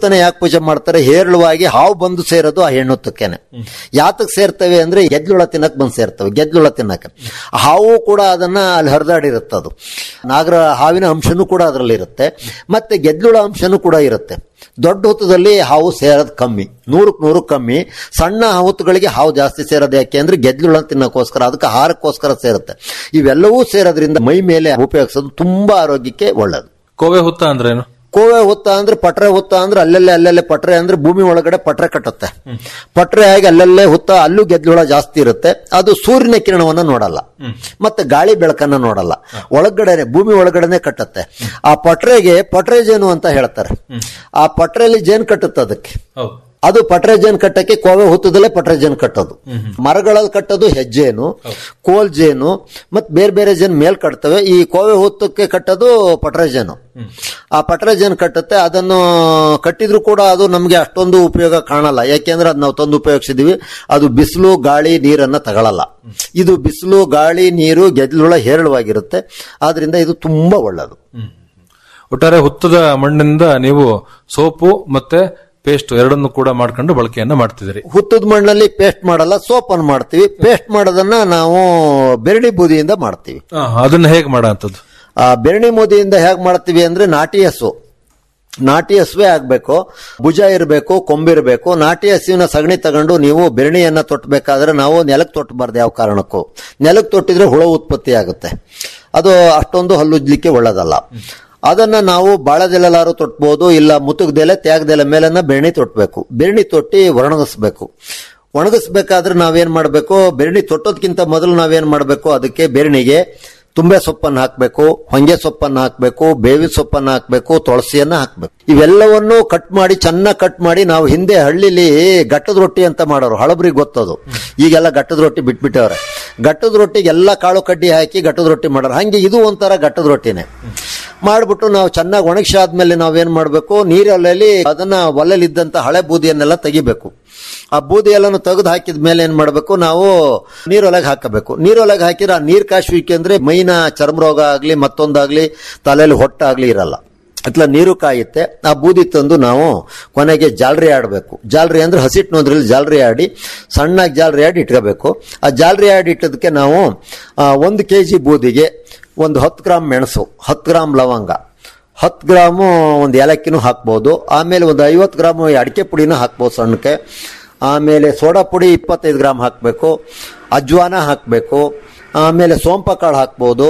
Speaker 10: ಹುತ್ತನ ಯಾಕೆ ಪೂಜೆ ಮಾಡ್ತಾರೆ ಹೇರಳವಾಗಿ ಹಾವು ಬಂದು ಸೇರೋದು ಆ ಹೆಣ್ಣು ಹುತ್ತಕ್ಕೇನೆ ಯಾತಕ್ ಸೇರ್ತವೆ ಅಂದ್ರೆ ಗೆದ್ಲುಳ ತಿನ್ನಕ್ ಬಂದು ಸೇರ್ತವೆ ಗೆದ್ಲುಳ ತಿನ್ನಕ್ಕೆ ಹಾವು ಕೂಡ ಅದನ್ನ ಅಲ್ಲಿ ಹರಿದಾಡಿರುತ್ತೆ ಅದು ನಾಗರ ಹಾವಿನ ಅಂಶನೂ ಕೂಡ ಅದರಲ್ಲಿ ಇರುತ್ತೆ ಮತ್ತೆ ಗೆದ್ಲುಳ ಅಂಶನೂ ಕೂಡ ಇರುತ್ತೆ ದೊಡ್ಡ ಹುತ್ತದಲ್ಲಿ ಹಾವು ಸೇರೋದು ಕಮ್ಮಿ ನೂರಕ್ಕೆ ನೂರು ಕಮ್ಮಿ ಸಣ್ಣ ಹುತ್ತುಗಳಿಗೆ ಹಾವು ಜಾಸ್ತಿ ಸೇರೋದು ಯಾಕೆ ಅಂದ್ರೆ ಗೆದ್ಲುಳ ತಿನ್ನಕ್ಕೋಸ್ಕರ ಅದಕ್ಕೆ ಆಹಾರಕ್ಕೋಸ್ಕರ ಸೇರುತ್ತೆ ಇವೆಲ್ಲವೂ ಸೇರೋದ್ರಿಂದ ಮೈ ಮೇಲೆ ಉಪಯೋಗಿಸೋದು ತುಂಬಾ ಆರೋಗ್ಯಕ್ಕೆ ಒಳ್ಳೇದು
Speaker 12: ಕೋವೆ ಹುತ್ತ ಅಂದ್ರೇನು
Speaker 10: ಕೋವೆ ಹುತ್ತ ಅಂದ್ರೆ ಪಟ್ರೆ ಹುತ್ತ ಅಂದ್ರೆ ಅಲ್ಲಲ್ಲೇ ಅಲ್ಲಲ್ಲೇ ಪಟ್ರೆ ಅಂದ್ರೆ ಭೂಮಿ ಒಳಗಡೆ ಪಟ್ರೆ ಕಟ್ಟುತ್ತೆ ಪಟ್ರೆ ಆಗಿ ಅಲ್ಲಲ್ಲೇ ಹುತ್ತ ಅಲ್ಲೂ ಗೆದ್ಲುಳ ಜಾಸ್ತಿ ಇರುತ್ತೆ ಅದು ಸೂರ್ಯನ ಕಿರಣವನ್ನ ನೋಡಲ್ಲ ಮತ್ತೆ ಗಾಳಿ ಬೆಳಕನ್ನ ನೋಡಲ್ಲ ಒಳಗಡೆನೆ ಭೂಮಿ ಒಳಗಡೆನೆ ಕಟ್ಟುತ್ತೆ ಆ ಪಟ್ರೆಗೆ ಪಟ್ರೆ ಜೇನು ಅಂತ ಹೇಳ್ತಾರೆ ಆ ಪಟ್ರೆಯಲ್ಲಿ ಜೇನು ಕಟ್ಟುತ್ತೆ ಅದಕ್ಕೆ ಅದು ಪಟ್ರೆ ಜೇನು ಕಟ್ಟಕ್ಕೆ ಕೋವೆ ಹುತ್ತದಲ್ಲೇ ಪಟ್ರೆ ಜೇನು ಕಟ್ಟೋದು ಮರಗಳಲ್ಲಿ ಕಟ್ಟೋದು ಹೆಜ್ಜೇನು ಕೋಲ್ ಜೇನು ಮತ್ ಬೇರೆ ಬೇರೆ ಜೇನು ಮೇಲ್ ಕಟ್ತವೆ ಈ ಕೋವೆ ಹುತ್ತಕ್ಕೆ ಕಟ್ಟೋದು ಪಟ್ರೆ ಜೇನು ಆ ಪಟ್ರೆ ಜೇನು ಕಟ್ಟುತ್ತೆ ಅದನ್ನು ಕಟ್ಟಿದ್ರು ಕೂಡ ಅದು ನಮಗೆ ಅಷ್ಟೊಂದು ಉಪಯೋಗ ಕಾಣಲ್ಲ ಯಾಕೆಂದ್ರೆ ಅದು ನಾವು ತಂದು ಉಪಯೋಗಿಸಿದೀವಿ ಅದು ಬಿಸಿಲು ಗಾಳಿ ನೀರನ್ನ ತಗೊಳ್ಳಲ್ಲ ಇದು ಬಿಸಿಲು ಗಾಳಿ ನೀರು ಗೆದ್ಲುಳ ಹೇರಳವಾಗಿರುತ್ತೆ ಆದ್ರಿಂದ ಇದು ತುಂಬಾ ಒಳ್ಳೆಯದು
Speaker 12: ಒಟ್ಟಾರೆ ಹುತ್ತದ ಮಣ್ಣಿನಿಂದ ನೀವು ಸೋಪು ಮತ್ತೆ ಪೇಸ್ಟ್ ಎರಡನ್ನು ಕೂಡ ಮಾಡ್ಕೊಂಡು ಬಳಕೆಯನ್ನ ಮಾಡ್ತಿದ್ದೀರಿ
Speaker 10: ಹುತ್ತದ ಮಣ್ಣಲ್ಲಿ ಪೇಸ್ಟ್ ಮಾಡಲ್ಲ ಸೋಪ್ ಅನ್ನು ಮಾಡ್ತೀವಿ ಪೇಸ್ಟ್ ಮಾಡೋದನ್ನ ನಾವು ಬೆರಣಿ ಬೂದಿಯಿಂದ ಮಾಡ್ತೀವಿ
Speaker 12: ಆ, ಅದನ್ನ ಹೇಗೆ ಮಾಡೋಂಥದ್ದು
Speaker 10: ಆ ಬೆರಣಿ ಬೂದಿಯಿಂದ ಹೇಗೆ ಮಾಡ್ತೀವಿ ಅಂದ್ರೆ ನಾಟಿ ಹಸು ನಾಟಿ ಹಸುವೆ ಆಗ್ಬೇಕು ಭುಜ ಇರಬೇಕು ಕೊಂಬಿರಬೇಕು ನಾಟಿ ಹಸುವಿನ ಸಗಣಿ ತಗೊಂಡು ನೀವು ಬೆರಣಿಯನ್ನ ತೊಟ್ಟಬೇಕಾದ್ರೆ ನಾವು ನೆಲಕ್ಕೆ ತೊಟ್ಟಬಾರ್ದು ಯಾವ ಕಾರಣಕ್ಕೂ ನೆಲಕ್ಕೆ ತೊಟ್ಟಿದ್ರೆ ಹುಳ ಉತ್ಪತ್ತಿ ಆಗುತ್ತೆ ಅದು ಅಷ್ಟೊಂದು ಹಲ್ಲುಜ್ಲಿಕ್ಕೆ ಒಳ್ಳೇದಲ್ಲ ಅದನ್ನ ನಾವು ಬಾಳದೆಲೆಲಾರು ತೊಟ್ಬೋದು ಇಲ್ಲ ಮುತುಗ್ದೆಲೆ ತ್ಯಾಗದೆಲೆ ಮೇಲನ್ನ ಬೆರಣಿ ತೊಟ್ಬೇಕು ಬೆರಣಿ ತೊಟ್ಟಿ ಒಣಗಿಸ್ಬೇಕು ಒಣಗಿಸ್ಬೇಕಾದ್ರೆ ನಾವೇನ್ ಮಾಡಬೇಕು ಬೆರಣಿ ತೊಟ್ಟೋದ್ಕಿಂತ ಮೊದಲು ನಾವೇನ್ ಮಾಡಬೇಕು ಅದಕ್ಕೆ ಬೆರಣಿಗೆ ತುಂಬೆ ಸೊಪ್ಪನ್ನು ಹಾಕಬೇಕು ಹೊಂಗೆ ಸೊಪ್ಪನ್ನು ಹಾಕಬೇಕು ಬೇವಿನ ಸೊಪ್ಪನ್ನು ಹಾಕಬೇಕು ತುಳಸಿಯನ್ನ ಹಾಕಬೇಕು ಇವೆಲ್ಲವನ್ನು ಕಟ್ ಮಾಡಿ ಚೆನ್ನಾಗಿ ಕಟ್ ಮಾಡಿ ನಾವು ಹಿಂದೆ ಹಳ್ಳಿಲಿ ಗಟ್ಟದ ರೊಟ್ಟಿ ಅಂತ ಮಾಡೋರು ಹಳಬ್ರಿಗೆ ಗೊತ್ತದು ಈಗೆಲ್ಲ ಗಟ್ಟದ ರೊಟ್ಟಿ ಬಿಟ್ಬಿಟ್ಟವ್ರೆ ಗಟ್ಟದ ರೊಟ್ಟಿಗೆ ಎಲ್ಲ ಕಾಳು ಕಡ್ಡಿ ಹಾಕಿ ಗಟ್ಟದ ರೊಟ್ಟಿ ಮಾಡೋರು ಹಂಗೆ ಇದು ಒಂಥರ ಗಟ್ಟದ ರೊಟ್ಟಿನೇ ಮಾಡ್ಬಿಟ್ಟು ನಾವು ಚೆನ್ನಾಗಿ ಒಣಗಿಸಾದ್ಮೇಲೆ ನಾವೇನ್ ಮಾಡಬೇಕು ನೀರಲ್ಲಿ ಅದನ್ನ ಒಲೆಲಿದ್ದಂತ ಹಳೆ ಬೂದಿಯನ್ನೆಲ್ಲ ತೆಗಿಬೇಕು ಆ ಬೂದಿ ಎಲ್ಲಾನು ತೆಗೆದು ಹಾಕಿದ ಮೇಲೆ ಏನ್ ಮಾಡಬೇಕು ನಾವು ನೀರೊಳಗೆ ಹಾಕಬೇಕು ನೀರೊಳಗೆ ಹಾಕಿದ್ರೆ ಆ ನೀರ್ ಕಾಶುವಿಕೆ ಅಂದ್ರೆ ಮೈನ ಚರ್ಮ ರೋಗ ಆಗ್ಲಿ ಮತ್ತೊಂದಾಗ್ಲಿ ತಲೆಯಲ್ಲಿ ಹೊಟ್ಟಾಗ್ಲಿ ಇರಲ್ಲ ಅತ್ಲ ನೀರು ಕಾಯುತ್ತೆ ಆ ಬೂದಿ ತಂದು ನಾವು ಕೊನೆಗೆ ಜಾಲರಿ ಆಡಬೇಕು ಜಾಲರಿ ಅಂದ್ರೆ ಹಸಿಟ್ಟಿನೋದ್ರಲ್ಲಿ ಜಾಲರಿ ಆಡಿ ಸಣ್ಣಾಗಿ ಜಾಲರಿ ಆಡಿ ಇಟ್ಕೋಬೇಕು ಆ ಜಾಲರಿ ಆಡಿ ಇಟ್ಟದಕ್ಕೆ ನಾವು ಆ, ಒಂದು ಕೆ ಜಿ ಬೂದಿಗೆ ಒಂದು ಹತ್ತು ಗ್ರಾಮ್ ಮೆಣಸು ಹತ್ತು ಗ್ರಾಮ್ ಲವಂಗ ಹತ್ತು ಗ್ರಾಮು ಒಂದು ಏಲಕ್ಕಿನೂ ಹಾಕ್ಬೋದು ಆಮೇಲೆ ಒಂದು ಐವತ್ತು ಗ್ರಾಮ್ ಅಡಿಕೆ ಪುಡಿನೂ ಹಾಕ್ಬೋದು ಸಣ್ಣಕ್ಕೆ ಆಮೇಲೆ ಸೋಡಾ ಪುಡಿ ಇಪ್ಪತ್ತೈದು ಗ್ರಾಮ್ ಹಾಕಬೇಕು ಅಜ್ವಾನ ಹಾಕಬೇಕು ಆಮೇಲೆ ಸೋಂಪ ಕಾಳು ಹಾಕ್ಬೋದು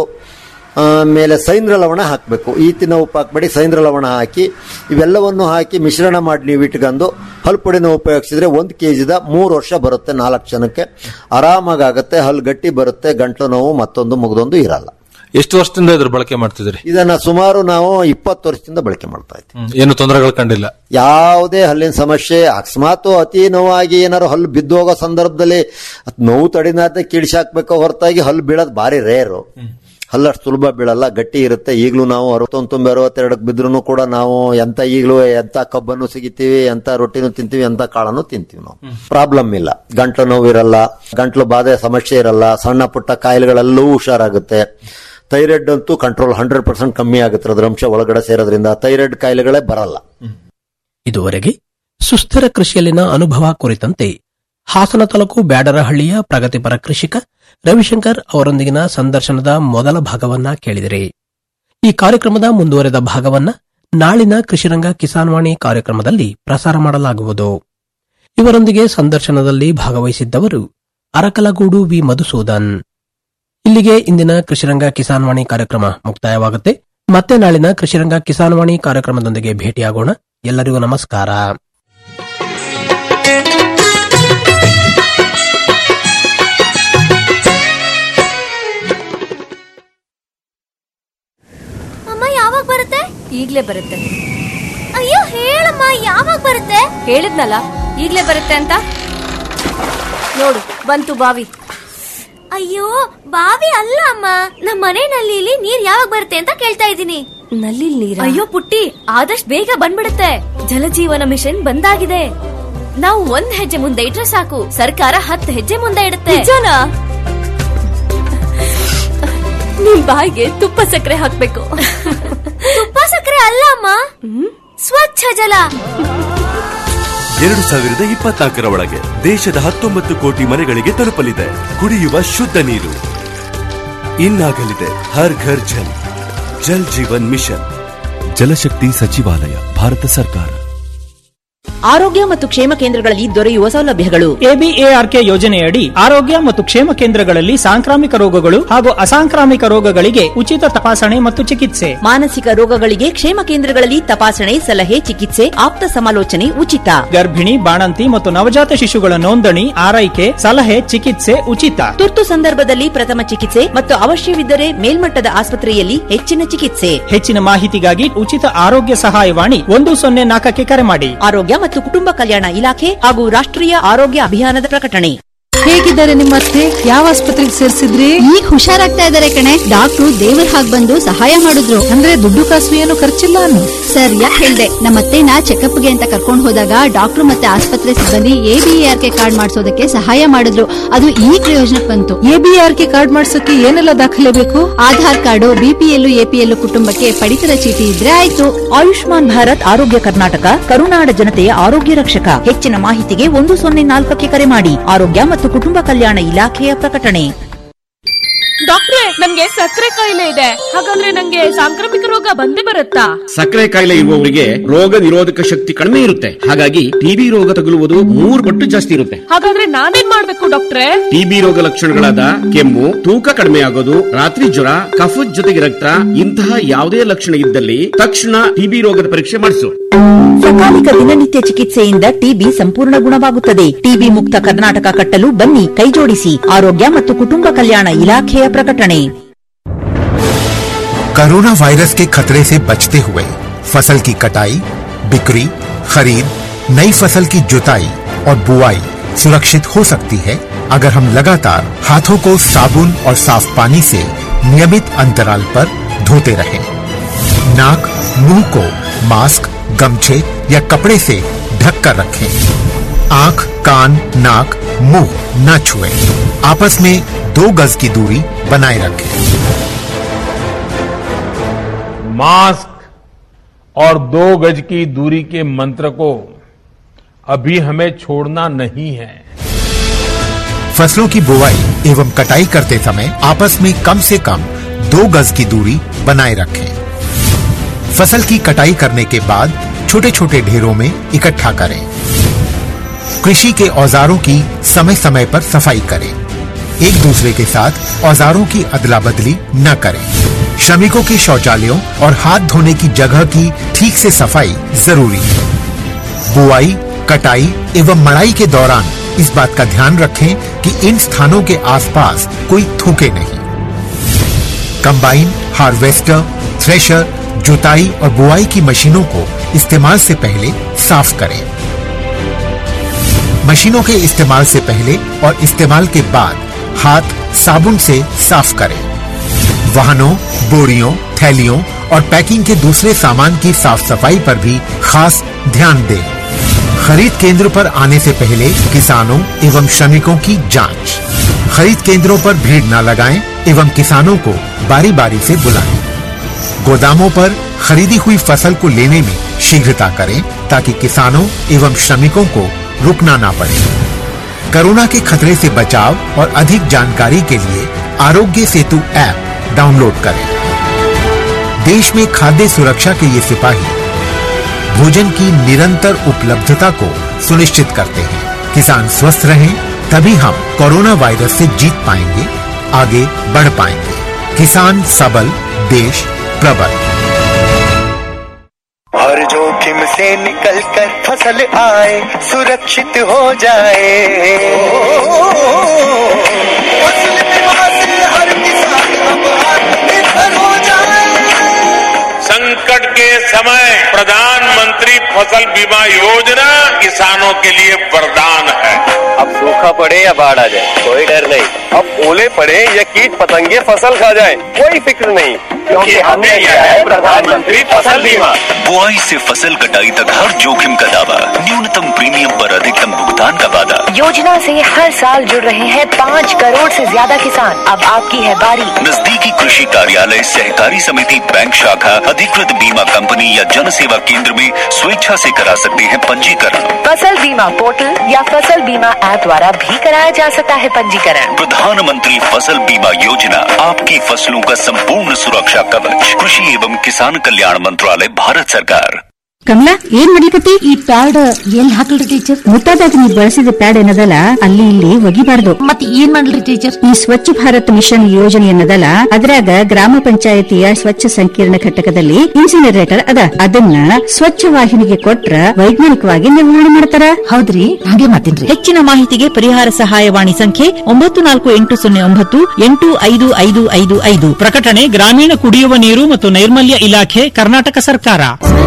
Speaker 10: ಆಮೇಲೆ ಸೈಂದ್ರ ಲವಣ ಹಾಕಬೇಕು ಈತಿನ ಉಪ್ಪು ಹಾಕ್ಬೇಡಿ ಸೈಂದ್ರ ಲವಣ ಹಾಕಿ ಇವೆಲ್ಲವನ್ನು ಹಾಕಿ ಮಿಶ್ರಣ ಮಾಡಿ ನೀವು ಇಟ್ಕೊಂಡು ಹಲ್ಪುಡಿನ ಉಪಯೋಗಿಸಿದ್ರೆ ಒಂದು ಕೆ ಜಿದ ಮೂರು ವರ್ಷ ಬರುತ್ತೆ ನಾಲ್ಕು ಜನಕ್ಕೆ ಆರಾಮಾಗಿ ಆಗುತ್ತೆ ಹಲ್ಲು ಗಟ್ಟಿ ಬರುತ್ತೆ ಗಂಟ್ಲು ನೋವು ಮತ್ತೊಂದು ಮುಗ್ದೊಂದು ಇರಲ್ಲ
Speaker 12: ಎಷ್ಟು ವರ್ಷದಿಂದ ಇದ್ರ ಬಳಕೆ ಮಾಡ್ತಿದ್ದೀರಿ
Speaker 10: ಇದನ್ನ ಸುಮಾರು ನಾವು ಇಪ್ಪತ್ತು ವರ್ಷದಿಂದ ಬಳಕೆ ಮಾಡ್ತಾ ಇದ್ದೀವಿ
Speaker 12: ಹ್ಮ್. ಏನು ತೊಂದರೆಗಳು ಕಂಡಿಲ್ಲ
Speaker 10: ಯಾವುದೇ ಹಲ್ಲಿನ ಸಮಸ್ಯೆ ಅಕಸ್ಮಾತ್ ಅತಿ ನೋವಾಗಿ ಏನಾರು ಹಲ್ಲು ಬಿದ್ದೋಗೋ ಸಂದರ್ಭದಲ್ಲಿ ಅದ್ ನೋವು ತಡಿನಾರ್ದೆ ಕಿಡಿಸಾಕ್ಬೇಕೋ ಹೊರತಾಗಿ ಹಲ್ಲು ಬೀಳೋದು ಭಾರಿ ರೇರು ಹಲ್ಲು ಅಷ್ಟು ಸುಲಭ ಬೀಳಲ್ಲ ಗಟ್ಟಿ ಇರುತ್ತೆ ಈಗಲೂ ನಾವು ಅರವತ್ತೊಂದು ತುಂಬಿ ಅರವತ್ತೆರಡಕ್ಕೆ ಬಿದ್ರು ಕೂಡ ನಾವು ಎಂತ ಈಗಲೂ ಎಂತ ಕಬ್ಬನ್ನು ಸಿಗಿತೀವಿ ಎಂತ ರೊಟ್ಟಿನೂ ತಿಂತೀವಿ ಎಂತ ಕಾಳನ್ನು ತಿಂತೀವಿ ನಾವು ಪ್ರಾಬ್ಲಮ್ ಇಲ್ಲ ಗಂಟ್ಲು ನೋವು ಇರಲ್ಲ ಗಂಟ್ಲು ಬಾಧೆ ಸಮಸ್ಯೆ ಇರಲ್ಲ ಸಣ್ಣ ಪುಟ್ಟ ಕಾಯಿಲೆಗಳೆಲ್ಲವೂ ಹುಷಾರಾಗುತ್ತೆ ಥೈರಾಯ್ಡ್ ಅಂತೂ ಕಂಟ್ರೋಲ್ ಹಂಡ್ರೆಡ್ ಪರ್ಸೆಂಟ್ ಕಮ್ಮಿ ಆಗುತ್ತೆ ಅದ್ರ ಅಂಶ ಒಳಗಡೆ ಸೇರೋದ್ರಿಂದ ಥೈರಾಯ್ಡ್ ಕಾಯಿಲೆಗಳೇ ಬರಲ್ಲ
Speaker 11: ಇದುವರೆಗೆ ಸುಸ್ಥಿರ ಕೃಷಿಯಲ್ಲಿನ ಅನುಭವ ಕುರಿತಂತೆ ಹಾಸನ ತಾಲೂಕು ಬ್ಯಾಡರಹಳ್ಳಿಯ ಪ್ರಗತಿಪರ ಕೃಷಿಕ ರವಿಶಂಕರ್ ಅವರೊಂದಿಗಿನ ಸಂದರ್ಶನದ ಮೊದಲ ಭಾಗವನ್ನ ಕೇಳಿದಿರಿ ಈ ಕಾರ್ಯಕ್ರಮದ ಮುಂದುವರೆದ ಭಾಗವನ್ನ ನಾಳಿನ ಕೃಷಿರಂಗ ಕಿಸಾನ್ವಾಣಿ ಕಾರ್ಯಕ್ರಮದಲ್ಲಿ ಪ್ರಸಾರ ಮಾಡಲಾಗುವುದು ಇವರೊಂದಿಗೆ ಸಂದರ್ಶನದಲ್ಲಿ ಭಾಗವಹಿಸಿದ್ದವರು ಅರಕಲಗೂಡು ವಿ ಮಧುಸೂದನ್ ಇಲ್ಲಿಗೆ ಇಂದಿನ ಕೃಷಿರಂಗ ಕಿಸಾನ್ವಾಣಿ ಕಾರ್ಯಕ್ರಮ ಮುಕ್ತಾಯವಾಗುತ್ತೆ ಮತ್ತೆ ನಾಳಿನ ಕೃಷಿರಂಗ ಕಿಸಾನ್ವಾಣಿ ಕಾರ್ಯಕ್ರಮದೊಂದಿಗೆ ಭೇಟಿಯಾಗೋಣ ಎಲ್ಲರಿಗೂ ನಮಸ್ಕಾರ
Speaker 13: ಅಮ್ಮ ಯಾವಾಗ ಬರುತ್ತೆ ಈಗ್ಲೇ ಬರುತ್ತೆ ಅಯ್ಯೋ ಹೇಳಮ್ಮ ಯಾವಾಗ ಬರುತ್ತೆ ಹೇಳಿದ್ನಲ್ಲ ಈಗ್ಲೇ ಬರುತ್ತೆ ಅಂತ ನೋಡು ಬಂತು ಬಾವಿ ಅಯ್ಯೋ ಬಾವಿ ಅಲ್ಲ ಅಮ್ಮ ನಮ್ಮ ಮನೆ ನಲ್ಲಿಲಿ ನೀರ್ ಯಾವಾಗ ಬರುತ್ತೆ ಅಂತ ಕೇಳ್ತಾ ಇದ್ದೀನಿ ನಲ್ಲಿ ನೀರ ಅಯ್ಯೋ ಪುಟ್ಟಿ ಆದಷ್ಟು ಬೇಗ ಬಂದ್ಬಿಡುತ್ತೆ ಜಲಜೀವನ ಮಿಷನ್ ಬಂದಾಗಿದೆ ನಾವು ಒಂದ್ ಹೆಜ್ಜೆ ಮುಂದೆ ಇಟ್ರೆ ಸಾಕು ಸರ್ಕಾರ ಹತ್ತು ಹೆಜ್ಜೆ ಮುಂದೆ ಇಡುತ್ತೆ ನಿಮ್ ಬಾಯಿಗೆ ತುಪ್ಪ ಸಕ್ಕರೆ ಹಾಕ್ಬೇಕು ತುಪ್ಪ ಸಕ್ಕರೆ ಅಲ್ಲ ಅಮ್ಮ ಸ್ವಚ್ಛ ಜಲ
Speaker 14: ಎರಡು ಸಾವಿರದ ಇಪ್ಪತ್ನಾಲ್ಕರ ಒಳಗೆ ದೇಶದ ಹತ್ತೊಂಬತ್ತು ಕೋಟಿ ಮನೆಗಳಿಗೆ ತಲುಪಲಿದೆ ಕುಡಿಯುವ ಶುದ್ಧ ನೀರು ಇನ್ನಾಗಲಿದೆ ಹರ್ ಘರ್ ಜಲ್ ಜಲ್ ಜೀವನ್ ಮಿಷನ್ ಜಲಶಕ್ತಿ ಸಚಿವಾಲಯ ಭಾರತ ಸರ್ಕಾರ
Speaker 6: ಆರೋಗ್ಯ ಮತ್ತು ಕ್ಷೇಮ ಕೇಂದ್ರಗಳಲ್ಲಿ ದೊರೆಯುವ ಸೌಲಭ್ಯಗಳು
Speaker 5: ಎಬಿಎಆರ್ಕೆ ಯೋಜನೆಯಡಿ ಆರೋಗ್ಯ ಮತ್ತು ಕ್ಷೇಮ ಕೇಂದ್ರಗಳಲ್ಲಿ ಸಾಂಕ್ರಾಮಿಕ ರೋಗಗಳು ಹಾಗೂ ಅಸಾಂಕ್ರಾಮಿಕ ರೋಗಗಳಿಗೆ ಉಚಿತ ತಪಾಸಣೆ ಮತ್ತು ಚಿಕಿತ್ಸೆ
Speaker 6: ಮಾನಸಿಕ ರೋಗಗಳಿಗೆ ಕ್ಷೇಮ ಕೇಂದ್ರಗಳಲ್ಲಿ ತಪಾಸಣೆ ಸಲಹೆ ಚಿಕಿತ್ಸೆ ಆಪ್ತ ಸಮಾಲೋಚನೆ ಉಚಿತ
Speaker 5: ಗರ್ಭಿಣಿ ಬಾಣಂತಿ ಮತ್ತು ನವಜಾತ ಶಿಶುಗಳ ನೋಂದಣಿ ಆರೈಕೆ ಸಲಹೆ ಚಿಕಿತ್ಸೆ ಉಚಿತ
Speaker 6: ತುರ್ತು ಸಂದರ್ಭದಲ್ಲಿ ಪ್ರಥಮ ಚಿಕಿತ್ಸೆ ಮತ್ತು ಅವಶ್ಯವಿದ್ದರೆ ಮೇಲ್ಮಟ್ಟದ ಆಸ್ಪತ್ರೆಯಲ್ಲಿ ಹೆಚ್ಚಿನ ಚಿಕಿತ್ಸೆ
Speaker 5: ಹೆಚ್ಚಿನ ಮಾಹಿತಿಗಾಗಿ ಉಚಿತ ಆರೋಗ್ಯ ಸಹಾಯವಾಣಿ ಒಂದು ಸೊನ್ನೆ ನಾಲ್ಕಕ್ಕೆ ಕರೆ ಮಾಡಿ
Speaker 6: ಆರೋಗ್ಯ ಮತ್ತು ಕುಟುಂಬ ಕಲ್ಯಾಣ ಇಲಾಖೆ ಹಾಗೂ ರಾಷ್ಟ್ರೀಯ ಆರೋಗ್ಯ ಅಭಿಯಾನದ ಪ್ರಕಟಣೆ
Speaker 15: ಹೇಗಿದ್ದಾರೆ ನಿಮ್ಮ ಅತ್ತೆ ಯಾವ ಆಸ್ಪತ್ರೆಗೆ ಸೇರಿಸಿದ್ರಿ
Speaker 16: ಈಗ ಹುಷಾರಾಗ್ತಾ ಇದಾರೆ ಕಣೆ ಡಾಕ್ಟ್ರು ದೇವ್ರ ಹಾಗ್ ಬಂದು ಸಹಾಯ ಮಾಡಿದ್ರು
Speaker 15: ಅಂದ್ರೆ ದುಡ್ಡು ಕಾಸು ಏನು ಖರ್ಚಿಲ್ಲ ಅನ್ನು
Speaker 16: ಸರ್ ಯಾಕೆ ಹೇಳ್ದೆ ನಮ್ಮ ಅತ್ತೆನ ಚೆಕಪ್ಗೆ ಅಂತ ಕರ್ಕೊಂಡು ಹೋದಾಗ ಡಾಕ್ಟ್ರು ಮತ್ತೆ ಆಸ್ಪತ್ರೆ ಸಿಬ್ಬಂದಿ ಎಬಿಆರ್ಕೆ ಕಾರ್ಡ್ ಮಾಡಿಸೋದಕ್ಕೆ ಸಹಾಯ ಮಾಡಿದ್ರು ಅದು ಈ ಪ್ರಯೋಜನಕ್ಕೆ ಬಂತು
Speaker 15: ಎಬಿಆರ್ಕೆ ಕಾರ್ಡ್ ಮಾಡ್ಸೋಕೆ ಏನೆಲ್ಲ ದಾಖಲೆ ಬೇಕು
Speaker 16: ಆಧಾರ್ ಕಾರ್ಡು ಬಿಪಿಎಲ್ ಎಪಿಎಲ್ ಕುಟುಂಬಕ್ಕೆ ಪಡಿತರ ಚೀಟಿ ಇದ್ರೆ ಆಯ್ತು
Speaker 6: ಆಯುಷ್ಮಾನ್ ಭಾರತ್ ಆರೋಗ್ಯ ಕರ್ನಾಟಕ ಕರುನಾಡ ಜನತೆಯ ಆರೋಗ್ಯ ರಕ್ಷಕ ಹೆಚ್ಚಿನ ಮಾಹಿತಿಗೆ ಒಂದು ಸೊನ್ನೆ ನಾಲ್ಕಕ್ಕೆ ಕರೆ ಮಾಡಿ ಆರೋಗ್ಯ ಮತ್ತು ಕುಟುಂಬ ಕಲ್ಯಾಣ ಇಲಾಖೆಯ ಪ್ರಕಟಣೆ
Speaker 13: ಡಾಕ್ಟ್ರೆ ನನ್ಗೆ ಸಕ್ಕರೆ ಕಾಯಿಲೆ ಇದೆ ಹಾಗಾದ್ರೆ ನಂಗೆ ಸಾಂಕ್ರಾಮಿಕ ರೋಗ ಬಂದೇ ಬರುತ್ತಾ
Speaker 17: ಸಕ್ಕರೆ ಕಾಯಿಲೆ ಇರುವವರಿಗೆ ರೋಗ ನಿರೋಧಕ ಶಕ್ತಿ ಕಡಿಮೆ ಇರುತ್ತೆ ಹಾಗಾಗಿ ಟಿಬಿ ರೋಗ ತಗುಲುವುದು ಮೂರು ಪಟ್ಟು ಜಾಸ್ತಿ ಇರುತ್ತೆ
Speaker 13: ಹಾಗಾದ್ರೆ ನಾನೇನ್ ಮಾಡ್ಬೇಕು ಡಾಕ್ಟ್ರೆ
Speaker 17: ಟಿಬಿ ರೋಗ ಲಕ್ಷಣಗಳಾದ ಕೆಮ್ಮು ತೂಕ ಕಡಿಮೆ ಆಗೋದು ರಾತ್ರಿ ಜ್ವರ ಕಫದ ಜೊತೆಗೆ ರಕ್ತ ಇಂತಹ ಯಾವುದೇ ಲಕ್ಷಣ ಇದ್ದಲ್ಲಿ ತಕ್ಷಣ ಟಿಬಿ ರೋಗದ ಪರೀಕ್ಷೆ ಮಾಡಿಸು
Speaker 6: ಸಕಾಲಿಕ ದಿನನಿತ್ಯ ಚಿಕಿತ್ಸೆಯಿಂದ ಟಿಬಿ ಸಂಪೂರ್ಣ ಗುಣವಾಗುತ್ತದೆ ಟಿಬಿ ಮುಕ್ತ ಕರ್ನಾಟಕ ಕಟ್ಟಲು ಬನ್ನಿ ಕೈಜೋಡಿಸಿ ಆರೋಗ್ಯ ಮತ್ತು ಕುಟುಂಬ ಕಲ್ಯಾಣ ಇಲಾಖೆಯ ಪ್ರಕಟಣೆ
Speaker 18: कोरोना वायरस के खतरे से बचते हुए फसल की कटाई बिक्री खरीद नई फसल की जुताई और बुआई सुरक्षित हो सकती है अगर हम लगातार हाथों को साबुन और साफ पानी से नियमित अंतराल पर धोते रहें। नाक मुंह को मास्क गमछे या कपड़े से ढक कर रखें आंख कान नाक मुंह न छुएं। आपस में दो गज की दूरी बनाए रखें
Speaker 19: मास्क और दो गज की दूरी के मंत्र को अभी हमें छोड़ना नहीं है
Speaker 18: फसलों की बुवाई एवं कटाई करते समय आपस में कम से कम दो गज की दूरी बनाए रखें फसल की कटाई करने के बाद छोटे छोटे ढेरों में इकट्ठा करें कृषि के औजारों की समय समय पर सफाई करें एक दूसरे के साथ औजारों की अदला बदली न करें श्रमिकों के शौचालयों और हाथ धोने की जगह की ठीक से सफाई जरूरी है बुआई कटाई एवं मड़ाई के दौरान इस बात का ध्यान रखें कि इन स्थानों के आसपास कोई थूके नहीं कंबाइन हार्वेस्टर थ्रेशर जुताई और बुआई की मशीनों को इस्तेमाल से पहले साफ करें मशीनों के इस्तेमाल से पहले और इस्तेमाल के बाद हाथ साबुन से साफ करें वाहनों बोरियों थैलियों और पैकिंग के दूसरे सामान की साफ सफाई पर भी खास ध्यान दें खरीद केंद्र पर आने से पहले किसानों एवं श्रमिकों की जांच खरीद केंद्रों पर भीड़ न लगाएं एवं किसानों को बारी बारी से बुलाएं गोदामों पर खरीदी हुई फसल को लेने में शीघ्रता करें ताकि किसानों एवं श्रमिकों को रुकना ना पड़े कोरोना के खतरे से बचाव और अधिक जानकारी के लिए आरोग्य सेतु ऐप डाउनलोड करें देश में खाद्य सुरक्षा के ये सिपाही भोजन की निरंतर उपलब्धता को सुनिश्चित करते हैं किसान स्वस्थ रहें तभी हम कोरोना वायरस से जीत पाएंगे आगे बढ़ पाएंगे किसान सबल देश प्रबल
Speaker 20: हर जोखिम से निकल कर फसल आए सुरक्षित हो जाए फसल बीमा से हर किसान अब आत्मनिर्भर हो जाए
Speaker 19: संकट के समय प्रधानमंत्री फसल बीमा योजना किसानों के लिए वरदान है
Speaker 21: अब सूखा पड़े या बाढ़ आ जाए कोई डर नहीं अब ओले पड़े या कीट पतंगे फसल खा जाए कोई फिक्र नहीं क्योंकि हमने लिया है प्रधानमंत्री फसल बीमा
Speaker 22: बुआई से फसल कटाई तक हर जोखिम का दावा न्यूनतम प्रीमियम पर अधिकतम भुगतान का वादा
Speaker 23: योजना से हर साल जुड़ रहे हैं पाँच करोड़ से ज्यादा किसान अब आपकी है बारी
Speaker 22: नजदीकी कृषि कार्यालय सहकारी समिति बैंक शाखा अधिकृत बीमा कंपनी या जन सेवा केंद्र में स्वेच्छा से करा सकते हैं पंजीकरण
Speaker 23: फसल बीमा पोर्टल या फसल बीमा ऐप द्वारा भी कराया जा सकता है पंजीकरण
Speaker 22: प्रधानमंत्री फसल बीमा योजना आपकी फसलों का संपूर्ण सुरक्षा कवच कृषि एवं किसान कल्याण मंत्रालय भारत सरकार
Speaker 7: ಕಮಲಾ ಏನ್ ಮಾಡ್ಲಿಕತ್ತಿ ಈ ಪ್ಯಾಡ್ ಎಲ್ಲಿ ಹಾಕಲ್ರಿ ಟೀಚರ್ ಮುಟ್ಟಾದಾಗ ನೀ ಬಳಸಿದ ಪ್ಯಾಡ್ ಏನದಲ್ಲ ಅಲ್ಲಿ ಇಲ್ಲಿ ಒಗಿಬಾರ್ದು ಮತ್ ಏನ್ ಮಾಡ್ಲಿ ಟೀಚರ್ ಈ ಸ್ವಚ್ಛ ಭಾರತ್ ಮಿಷನ್ ಯೋಜನೆ ಏನದಲ್ಲ ಅದ್ರಾಗ ಗ್ರಾಮ ಪಂಚಾಯತಿಯ ಸ್ವಚ್ಛ ಸಂಕೀರ್ಣ ಘಟಕದಲ್ಲಿ ಇನ್ಸಿನರೇಟರ್ ಅದ ಅದನ್ನ ಸ್ವಚ್ಛ ವಾಹಿನಿಗೆ ಕೊಟ್ರ ವೈಜ್ಞಾನಿಕವಾಗಿ ನಿರ್ವಹಣೆ ಮಾಡ್ತಾರ
Speaker 6: ಹೌದ್ರಿ ಹಾಗೆ ಮಾತಿನ್ರಿ ಹೆಚ್ಚಿನ ಮಾಹಿತಿಗೆ ಪರಿಹಾರ ಸಹಾಯವಾಣಿ ಸಂಖ್ಯೆ ಒಂಬತ್ತು ನಾಲ್ಕು ಎಂಟು ಸೊನ್ನೆ ಒಂಬತ್ತು ಎಂಟು ಐದು ಐದು ಐದು ಐದು
Speaker 5: ಪ್ರಕಟಣೆ ಗ್ರಾಮೀಣ ಕುಡಿಯುವ ನೀರು ಮತ್ತು ನೈರ್ಮಲ್ಯ ಇಲಾಖೆ ಕರ್ನಾಟಕ ಸರ್ಕಾರ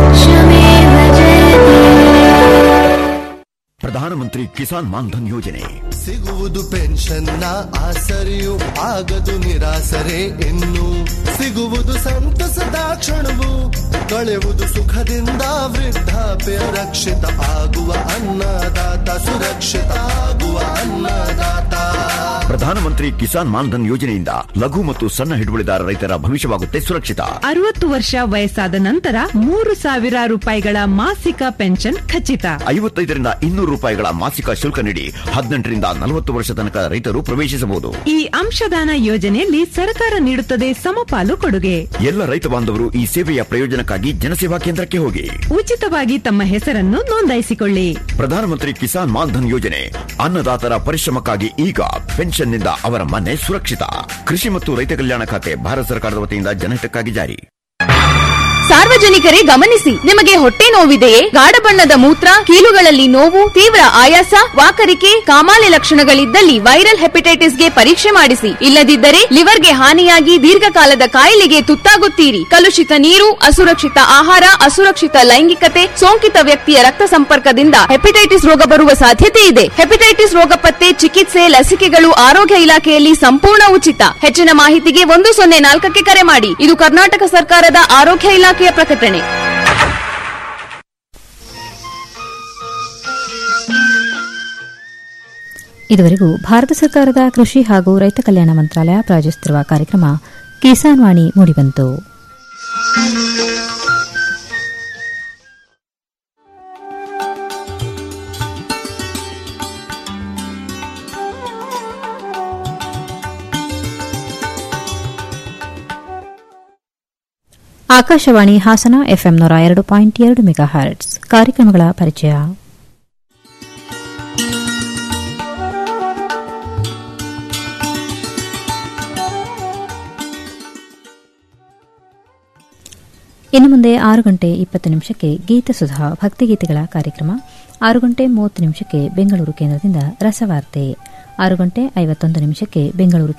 Speaker 24: ಪ್ರಧಾನಮಂತ್ರಿ ಕಿಸಾನ್ ಮಾನ್ಧನ್ ಯೋಜನೆ
Speaker 25: ಸಿಗುವುದು ಪೆನ್ಷನ್ನ ಆಸರೆಯು ಆಗದು ನಿರಾಸರೆ ಇನ್ನು ಸಿಗುವುದು ಸಂತಸದ ಕ್ಷಣವು ಕಳೆಯುವುದು ಸುಖದಿಂದ ವೃದ್ಧಾಪ್ಯ ರಕ್ಷಿತ ಆಗುವ ಅನ್ನದಾತ ಸುರಕ್ಷಿತ ಆಗುವ ಅನ್ನದಾತ
Speaker 24: ಪ್ರಧಾನಮಂತ್ರಿ ಕಿಸಾನ್ ಮಾನ್ಧನ್ ಯೋಜನೆಯಿಂದ ಲಘು ಮತ್ತು ಸಣ್ಣ ಹಿಡುವಳಿದಾರ ರೈತರ ಭವಿಷ್ಯವಾಗುತ್ತೆ ಸುರಕ್ಷಿತ
Speaker 26: ಅರವತ್ತು ವರ್ಷ ವಯಸ್ಸಾದ ನಂತರ ಮೂರು ಸಾವಿರ ರೂಪಾಯಿಗಳ ಮಾಸಿಕ ಪೆನ್ಷನ್ ಖಚಿತ
Speaker 24: ಐವತ್ತೈದರಿಂದ ಇನ್ನೂರು ರೂಪಾಯಿಗಳ ಮಾಸಿಕ ಶುಲ್ಕ ನೀಡಿ ಹದಿನೆಂಟರಿಂದ ನಲವತ್ತು ವರ್ಷ ತನಕ ರೈತರು ಪ್ರವೇಶಿಸಬಹುದು
Speaker 26: ಈ ಅಂಶದಾನ ಯೋಜನೆಯಲ್ಲಿ ಸರ್ಕಾರ ನೀಡುತ್ತದೆ ಸಮಪಾಲು ಕೊಡುಗೆ
Speaker 24: ಎಲ್ಲ ರೈತ ಬಾಂಧವರು ಈ ಸೇವೆಯ ಪ್ರಯೋಜನಕ್ಕಾಗಿ ಜನಸೇವಾ ಕೇಂದ್ರಕ್ಕೆ ಹೋಗಿ
Speaker 26: ಉಚಿತವಾಗಿ ತಮ್ಮ ಹೆಸರನ್ನು ನೋಂದಾಯಿಸಿಕೊಳ್ಳಿ
Speaker 24: ಪ್ರಧಾನಮಂತ್ರಿ ಕಿಸಾನ್ ಮಾನ್ಧನ್ ಯೋಜನೆ ಅನ್ನದಾತರ ಪರಿಶ್ರಮಕ್ಕಾಗಿ ಈಗ ಪೆನ್ಷನ್ನಿಂದ ಅವರ ಮನೆ ಸುರಕ್ಷಿತ ಕೃಷಿ ಮತ್ತು ರೈತ ಕಲ್ಯಾಣ ಖಾತೆ ಭಾರತ ಸರ್ಕಾರದ ವತಿಯಿಂದ ಜನಹಿತಕ್ಕಾಗಿ ಜಾರಿ
Speaker 13: ಸಾರ್ವಜನಿಕರೇ ಗಮನಿಸಿ ನಿಮಗೆ ಹೊಟ್ಟೆ ನೋವಿದೆಯೇ ಗಾಢ ಬಣ್ಣದ ಮೂತ್ರ ಕೀಲುಗಳಲ್ಲಿ ನೋವು ತೀವ್ರ ಆಯಾಸ ವಾಕರಿಕೆ ಕಾಮಾಲೆ ಲಕ್ಷಣಗಳಿದ್ದಲ್ಲಿ ವೈರಲ್ ಹೆಪಟೈಟಿಸ್ಗೆ ಪರೀಕ್ಷೆ ಮಾಡಿಸಿ ಇಲ್ಲದಿದ್ದರೆ ಲಿವರ್ಗೆ ಹಾನಿಯಾಗಿ ದೀರ್ಘಕಾಲದ ಕಾಯಿಲೆಗೆ ತುತ್ತಾಗುತ್ತೀರಿ ಕಲುಷಿತ ನೀರು ಅಸುರಕ್ಷಿತ ಆಹಾರ ಅಸುರಕ್ಷಿತ ಲೈಂಗಿಕತೆ ಸೋಂಕಿತ ವ್ಯಕ್ತಿಯ ರಕ್ತ ಸಂಪರ್ಕದಿಂದ ಹೆಪಟೈಟಿಸ್ ರೋಗ ಬರುವ ಸಾಧ್ಯತೆ ಇದೆ ಹೆಪಟೈಟಿಸ್ ರೋಗ ಪತ್ತೆ ಚಿಕಿತ್ಸೆ ಲಸಿಕೆಗಳು ಆರೋಗ್ಯ ಇಲಾಖೆಯಲ್ಲಿ ಸಂಪೂರ್ಣ ಉಚಿತ ಹೆಚ್ಚಿನ ಮಾಹಿತಿಗೆ ಒಂದು ಸೊನ್ನೆ ನಾಲ್ಕಕ್ಕೆ ಕರೆ ಮಾಡಿ ಇದು ಕರ್ನಾಟಕ ಸರ್ಕಾರದ ಆರೋಗ್ಯ ಇಲಾಖೆಯ ಪ್ರಕಟಣೆ
Speaker 3: ಇದುವರೆಗೂ ಭಾರತ ಸರ್ಕಾರದ ಕೃಷಿ ಹಾಗೂ ರೈತ ಕಲ್ಯಾಣ ಮಂತ್ರಾಲಯ ಪ್ರಾಯೋಜಿಸುತ್ತಿರುವ ಕಾರ್ಯಕ್ರಮ ಕಿಸಾನ್ ವಾಣಿ ಮೂಡಿಬಂತು ಆಕಾಶವಾಣಿ ಹಾಸನ ಎಫ್ಎಂ ನೂರ ಎರಡು ಪಾಯಿಂಟ್ ಎರಡು ಮೆಗಾ ಹರ್ಟ್ಸ್ ಕಾರ್ಯಕ್ರಮಗಳ ಪರಿಚಯ ಇನ್ನು ಮುಂದೆ ಆರು ಗಂಟೆ ಇಪ್ಪತ್ತು ನಿಮಿಷಕ್ಕೆ ಗೀತಸುಧಾ ಭಕ್ತಿಗೀತೆಗಳ ಕಾರ್ಯಕ್ರಮ ಆರು ಗಂಟೆ ಮೂವತ್ತು ನಿಮಿಷಕ್ಕೆ ಬೆಂಗಳೂರು ಕೇಂದ್ರದಿಂದ ರಸವಾರ್ತೆ ಆರು ಗಂಟೆ ಐವತ್ತೊಂದು ನಿಮಿಷಕ್ಕೆ ಬೆಂಗಳೂರು